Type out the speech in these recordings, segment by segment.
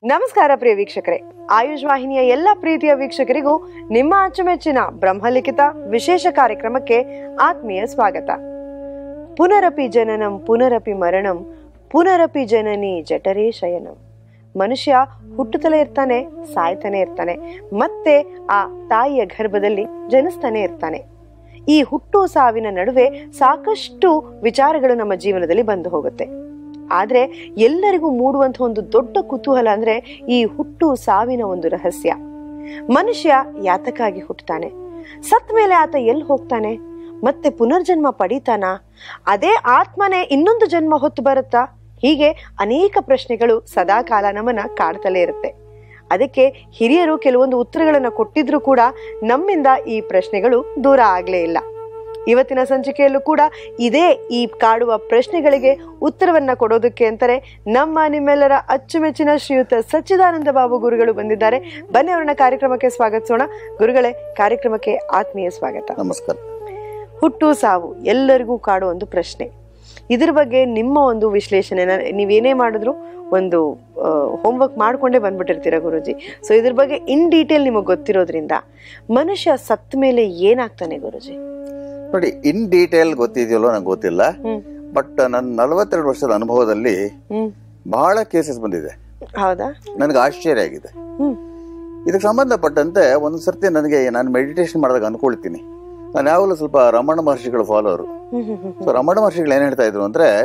ನಮಸ್ಕಾರ ಪ್ರಿಯ ವೀಕ್ಷಕರೇ ಆಯುಷ್ ವಾಹಿನಿಯ ಎಲ್ಲ ಪ್ರೀತಿಯ ವೀಕ್ಷಕರಿಗೂ ನಿಮ್ಮ ಅಚ್ಚುಮೆಚ್ಚಿನ ಬ್ರಹ್ಮಲಿಖಿತ ವಿಶೇಷ ಕಾರ್ಯಕ್ರಮಕ್ಕೆ ಆತ್ಮೀಯ ಸ್ವಾಗತ ಪುನರಪಿ ಜನನಂ ಪುನರಪಿ ಮರಣಂ ಪುನರಪಿ ಜನನಿ ಜಠರೇ ಶಯನಂ ಮನುಷ್ಯ ಹುಟ್ಟುತ್ತಲೇ ಇರ್ತಾನೆ ಸಾಯ್ತಾನೆ ಇರ್ತಾನೆ ಮತ್ತೆ ಆ ತಾಯಿಯ ಗರ್ಭದಲ್ಲಿ ಜನಿಸ್ತಾನೆ ಇರ್ತಾನೆ ಈ ಹುಟ್ಟು ಸಾವಿನ ನಡುವೆ ಸಾಕಷ್ಟು ವಿಚಾರಗಳು ನಮ್ಮ ಜೀವನದಲ್ಲಿ ಬಂದು ಹೋಗುತ್ತೆ ಆದ್ರೆ ಎಲ್ಲರಿಗೂ ಮೂಡುವಂತ ಒಂದು ದೊಡ್ಡ ಕುತೂಹಲ ಅಂದ್ರೆ ಈ ಹುಟ್ಟು ಸಾವಿನ ಒಂದು ರಹಸ್ಯ ಮನುಷ್ಯ ಯಾತಕ್ಕಾಗಿ ಹುಟ್ಟುತ್ತಾನೆ ಸತ್ ಮೇಲೆ ಆತ ಎಲ್ಲಿ ಹೋಗ್ತಾನೆ ಮತ್ತೆ ಪುನರ್ಜನ್ಮ ಪಡಿತಾನ ಅದೇ ಆತ್ಮನೇ ಇನ್ನೊಂದು ಜನ್ಮ ಹೊತ್ತು ಬರುತ್ತಾ ಹೀಗೆ ಅನೇಕ ಪ್ರಶ್ನೆಗಳು ಸದಾ ಕಾಲ ನಮ್ಮನ್ನ ಕಾಡ್ತಲೇ ಇರುತ್ತೆ ಅದಕ್ಕೆ ಹಿರಿಯರು ಕೆಲವೊಂದು ಉತ್ತರಗಳನ್ನ ಕೊಟ್ಟಿದ್ರು ಕೂಡ ನಮ್ಮಿಂದ ಈ ಪ್ರಶ್ನೆಗಳು ದೂರ ಆಗ್ಲೇ ಇಲ್ಲ ಇವತ್ತಿನ ಸಂಚಿಕೆಯಲ್ಲೂ ಕೂಡ ಇದೇ ಈ ಕಾಡುವ ಪ್ರಶ್ನೆಗಳಿಗೆ ಉತ್ತರವನ್ನ ಕೊಡೋದಕ್ಕೆ ಅಂತಾರೆ ನಮ್ಮ ನಿಮ್ಮೆಲ್ಲರ ಅಚ್ಚುಮೆಚ್ಚಿನ ಶ್ರೀಯುತ ಸಚ್ಚಿದಾನಂದ ಬಾಬು ಗುರುಗಳು ಬಂದಿದ್ದಾರೆ ಬನ್ನಿ ಅವರನ್ನ ಕಾರ್ಯಕ್ರಮಕ್ಕೆ ಸ್ವಾಗತಿಸೋಣ ಗುರುಗಳೇ ಕಾರ್ಯಕ್ರಮಕ್ಕೆ ಆತ್ಮೀಯ ಸ್ವಾಗತ ನಮಸ್ಕಾರ ಹುಟ್ಟು ಸಾವು ಎಲ್ಲರಿಗೂ ಕಾಡುವ ಒಂದು ಪ್ರಶ್ನೆ ಇದ್ರ ಬಗ್ಗೆ ನಿಮ್ಮ ಒಂದು ವಿಶ್ಲೇಷಣೆನ ನೀವೇನೇ ಮಾಡಿದ್ರು ಒಂದು ಹೋಮ್ವರ್ಕ್ ಮಾಡ್ಕೊಂಡೇ ಬಂದ್ಬಿಟ್ಟಿರ್ತೀರ ಗುರುಜಿ ಸೊ ಇದ್ರ ಬಗ್ಗೆ ಇನ್ ಡೀಟೇಲ್ ನಿಮಗೆ ಗೊತ್ತಿರೋದ್ರಿಂದ ಮನುಷ್ಯ ಸತ್ತ ಮೇಲೆ ಏನಾಗ್ತಾನೆ ಗುರುಜಿ ನೋಡಿ ಇನ್ ಡೀಟೇಲ್ ಗೊತ್ತಿದೆಯಲ್ಲೋ ನಂಗೆ ಗೊತ್ತಿಲ್ಲ ಹ್ಮ್ ಬಟ್ ನನ್ನ ನಲವತ್ತೆರಡು ವರ್ಷದ ಅನುಭವದಲ್ಲಿ ಹ್ಮ್ ಬಹಳ ಕೇಸಸ್ ಬಂದಿದೆ ಹೌದಾ ನನಗೆ ಆಶ್ಚರ್ಯ ಆಗಿದೆ ಹ್ಮ್ ಇದಕ್ಕೆ ಸಂಬಂಧಪಟ್ಟಂತೆ ಒಂದು ಸರ್ತಿ ನನಗೆ ನಾನು ಮೆಡಿಟೇಷನ್ ಮಾಡಿದಾಗ ಅನ್ಕೊಳ್ತೀನಿ ನಾನು ಯಾವಾಗಲೂ ಸ್ವಲ್ಪ ರಮಣ ಮಹರ್ಷಿಗಳು ಫಾಲೋವರು ಹ್ಮ್ ಹ್ಮ್ ಹ್ಮ್ ಸೊ ರಮಣ ಮಹರ್ಷಿಗಳು ಏನ್ ಹೇಳ್ತಾ ಇದ್ರು ಅಂದ್ರೆ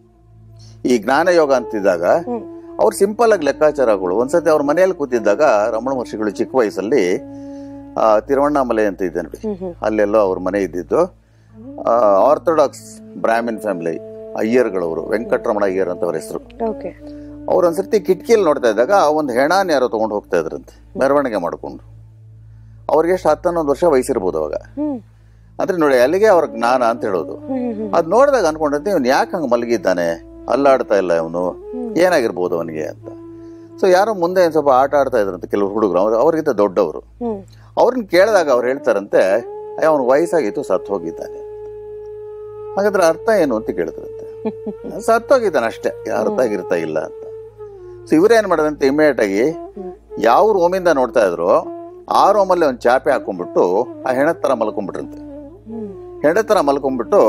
ಈ ಜ್ಞಾನ ಯೋಗ ಅಂತಿದ್ದಾಗ ಹ್ಮ್ ಅವ್ರು ಸಿಂಪಲ್ ಆಗಿ ಲೆಕ್ಕಾಚಾರಗಳು ಒಂದ್ಸತಿ ಅವ್ರ ಮನೆಯಲ್ಲಿ ಕೂತಿದ್ದಾಗ ರಮಣ ಮಹರ್ಷಿಗಳು ಚಿಕ್ಕ ವಯಸ್ಸಲ್ಲಿ ಆ, ತಿರುವಣ್ಣಾಮಲೆ ಅಂತ ಇದೆ ನೋಡಿ ಹ್ಮ್ ಹ್ಮ್ ಅಲ್ಲೆಲ್ಲೋ ಅವ್ರ ಮನೆ ಇದ್ದಿದ್ದು ಆರ್ಥೋಡಾಕ್ಸ್ ಬ್ರಾಹ್ಮಿನ್ ಫ್ಯಾಮಿಲಿ ಅಯ್ಯರ್ಗಳವರು ವೆಂಕಟರಮಣ ಅಯ್ಯರ್ ಅಂತ ಅವ್ರ ಹೆಸರು ಓಕೆ ಅವ್ರು ಒಂದ್ಸರ್ತಿ ಕಿಟಕಿಯಲ್ಲಿ ನೋಡ್ತಾ ಇದ್ದಾಗ ಒಂದು ಹೆಣಾನ್ ಯಾರೋ ತಗೊಂಡು ಹೋಗ್ತಾ ಇದ್ರಂತೆ ಮೆರವಣಿಗೆ ಮಾಡ್ಕೊಂಡು ಅವ್ರಿಗೆ ಎಷ್ಟು ಹತ್ತನ್ನೊಂದು ವರ್ಷ ವಯಸ್ಸಿರ್ಬೋದು ಅವಾಗ ಹ್ಮ್ ಅಂದ್ರೆ ನೋಡಿ ಅಲ್ಲಿಗೆ ಅವ್ರ ಜ್ಞಾನ ಅಂತ ಹೇಳೋದು ಹ್ಮ್ ಹ್ಮ್ ಹ್ಮ್ ಅದ್ ನೋಡಿದಾಗ ಅನ್ಕೊಂಡಂತೆ ಇವ್ನು ಯಾಕೆ ಹಂಗೆ ಮಲಗಿದ್ದಾನೆ ಅಲ್ಲಾಡ್ತಾ ಇಲ್ಲ ಇವನು ಏನಾಗಿರ್ಬೋದು ಅವನಿಗೆ ಅಂತ ಸೊ ಯಾರೋ ಮುಂದೆ ಒಂದ್ ಸ್ವಲ್ಪ ಆಟ ಆಡ್ತಾ ಇದ್ರಂತೆ ಕೆಲವರು ಹುಡುಗರು ಅವ್ರು ಅವ್ರಿಗಿಂತ ದೊಡ್ಡವರು ಹ್ಮ್ ಅವ್ರನ್ನ ಕೇಳಿದಾಗ ಅವ್ರು ಹೇಳ್ತಾರಂತೆ ಅವನು ವಯಸ್ಸಾಗಿತ್ತು ಸತ್ತು ಹೋಗಿದ್ದಾನೆ ಹಾಗಾದ್ರೆ ಅರ್ಥ ಏನು ಅಂತ ಕೇಳಿದ್ರಂತೆ ಸತ್ತೋಗಿದ್ದಾನೆ ಅಷ್ಟೇ ಅರ್ಥ ಆಗಿರ್ತಾ ಇಲ್ಲ ಅಂತ ಸೊ ಇವ್ರೇನ್ ಮಾಡೋದಂತೆ ಇಮಿಡಿಯೇಟ್ ಆಗಿ ಯಾವ ರೂಮಿಂದ ನೋಡ್ತಾ ಇದ್ರು ಆ ರೂಮಲ್ಲಿ ಒಂದು ಚಾಪೆ ಹಾಕೊಂಡ್ಬಿಟ್ಟು ಆ ಹೆಣದ ತರ ಮಲ್ಕೊಂಡ್ಬಿಟ್ರಂತೆ ಹ್ಮ್ ಹೆಣ ತರ ಮಲ್ಕೊಂಡ್ಬಿಟ್ಟು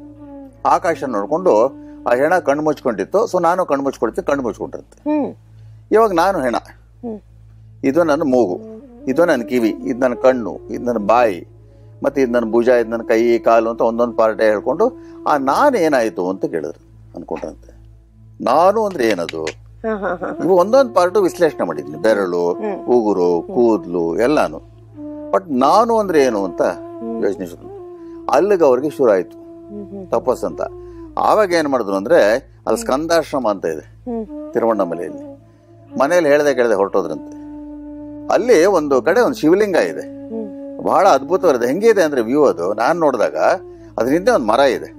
ಆಕಾಶ ನೋಡ್ಕೊಂಡು ಆ ಹೆಣ ಕಣ್ಣು ಮುಚ್ಕೊಂಡಿತ್ತು ಸೊ ನಾನು ಕಣ್ಣು ಮುಚ್ಕೊಳ್ತೀನಿ ಕಣ್ಣು ಮುಚ್ಕೊಂಡ್ರಂತೆ ಹ್ಮ್ ಇವಾಗ ನಾನು ಹೆಣ ಹ್ಮ್ ಇದು ನನ್ನ ಮೂಗು ಇದು ನನ್ನ ಕಿವಿ ಇದು ನನ್ನ ಕಣ್ಣು ಇದು ನನ್ನ ಬಾಯಿ ಮತ್ತೆ ಇದು ನನ್ನ ಭುಜ ಇದು ನನ್ನ ಕೈ ಕಾಲು ಅಂತ ಒಂದೊಂದು ಪಾರ್ಟೇ ಹೇಳ್ಕೊಂಡು ಆ ನಾನು ಏನಾಯ್ತು ಅಂತ ಕೇಳಿದ್ರು ಅನ್ಕೊಂಡ್ರಂತೆ ನಾನು ಅಂದ್ರೆ ಏನದು ಹಾ ಹಾ ಹಾ ಇವು ಒಂದೊಂದು ಪಾರ್ಟು ವಿಶ್ಲೇಷಣೆ ಮಾಡಿದ್ನಿ ಬೆರಳು ಹ್ಮ್. ಉಗುರು ಕೂದಲು ಎಲ್ಲಾನು ಬಟ್ ನಾನು ಅಂದ್ರೆ ಏನು ಅಂತ ಯೋಚನೆ ಶುರು ಅಲ್ಲಿಗೆ ಅವ್ರಿಗೆ ಶುರು ಆಯ್ತು ಹ್ಮ್ ಹ್ಮ್ ತಪಸ್ ಅಂತ ಆವಾಗ ಏನ್ ಮಾಡಿದ್ರು ಅಂದ್ರೆ ಅಲ್ಲಿ ಸ್ಕಂದಾಶ್ರಮ ಅಂತ ಇದೆ ಹ್ಮ್ ತಿರುವಣ್ಣಾಮಲೆಯಲ್ಲಿ ಮನೇಲಿ ಹೇಳ್ದೆ ಕೇಳದೆ ಹೊರಟೋದ್ರಂತೆ ಅಲ್ಲಿ ಒಂದು ಕಡೆ ಒಂದು ಶಿವಲಿಂಗ ಇದೆ ಹ್ಮ್ ಬಹಳ ಅದ್ಭುತವಾಗಿದೆ ಹೆಂಗಿದೆ ಅಂದ್ರೆ ವ್ಯೂ ಅದು ನಾನು ನೋಡಿದಾಗ ಅದ್ರ ಹಿಂದೆ ಒಂದು ಮರ ಇದೆ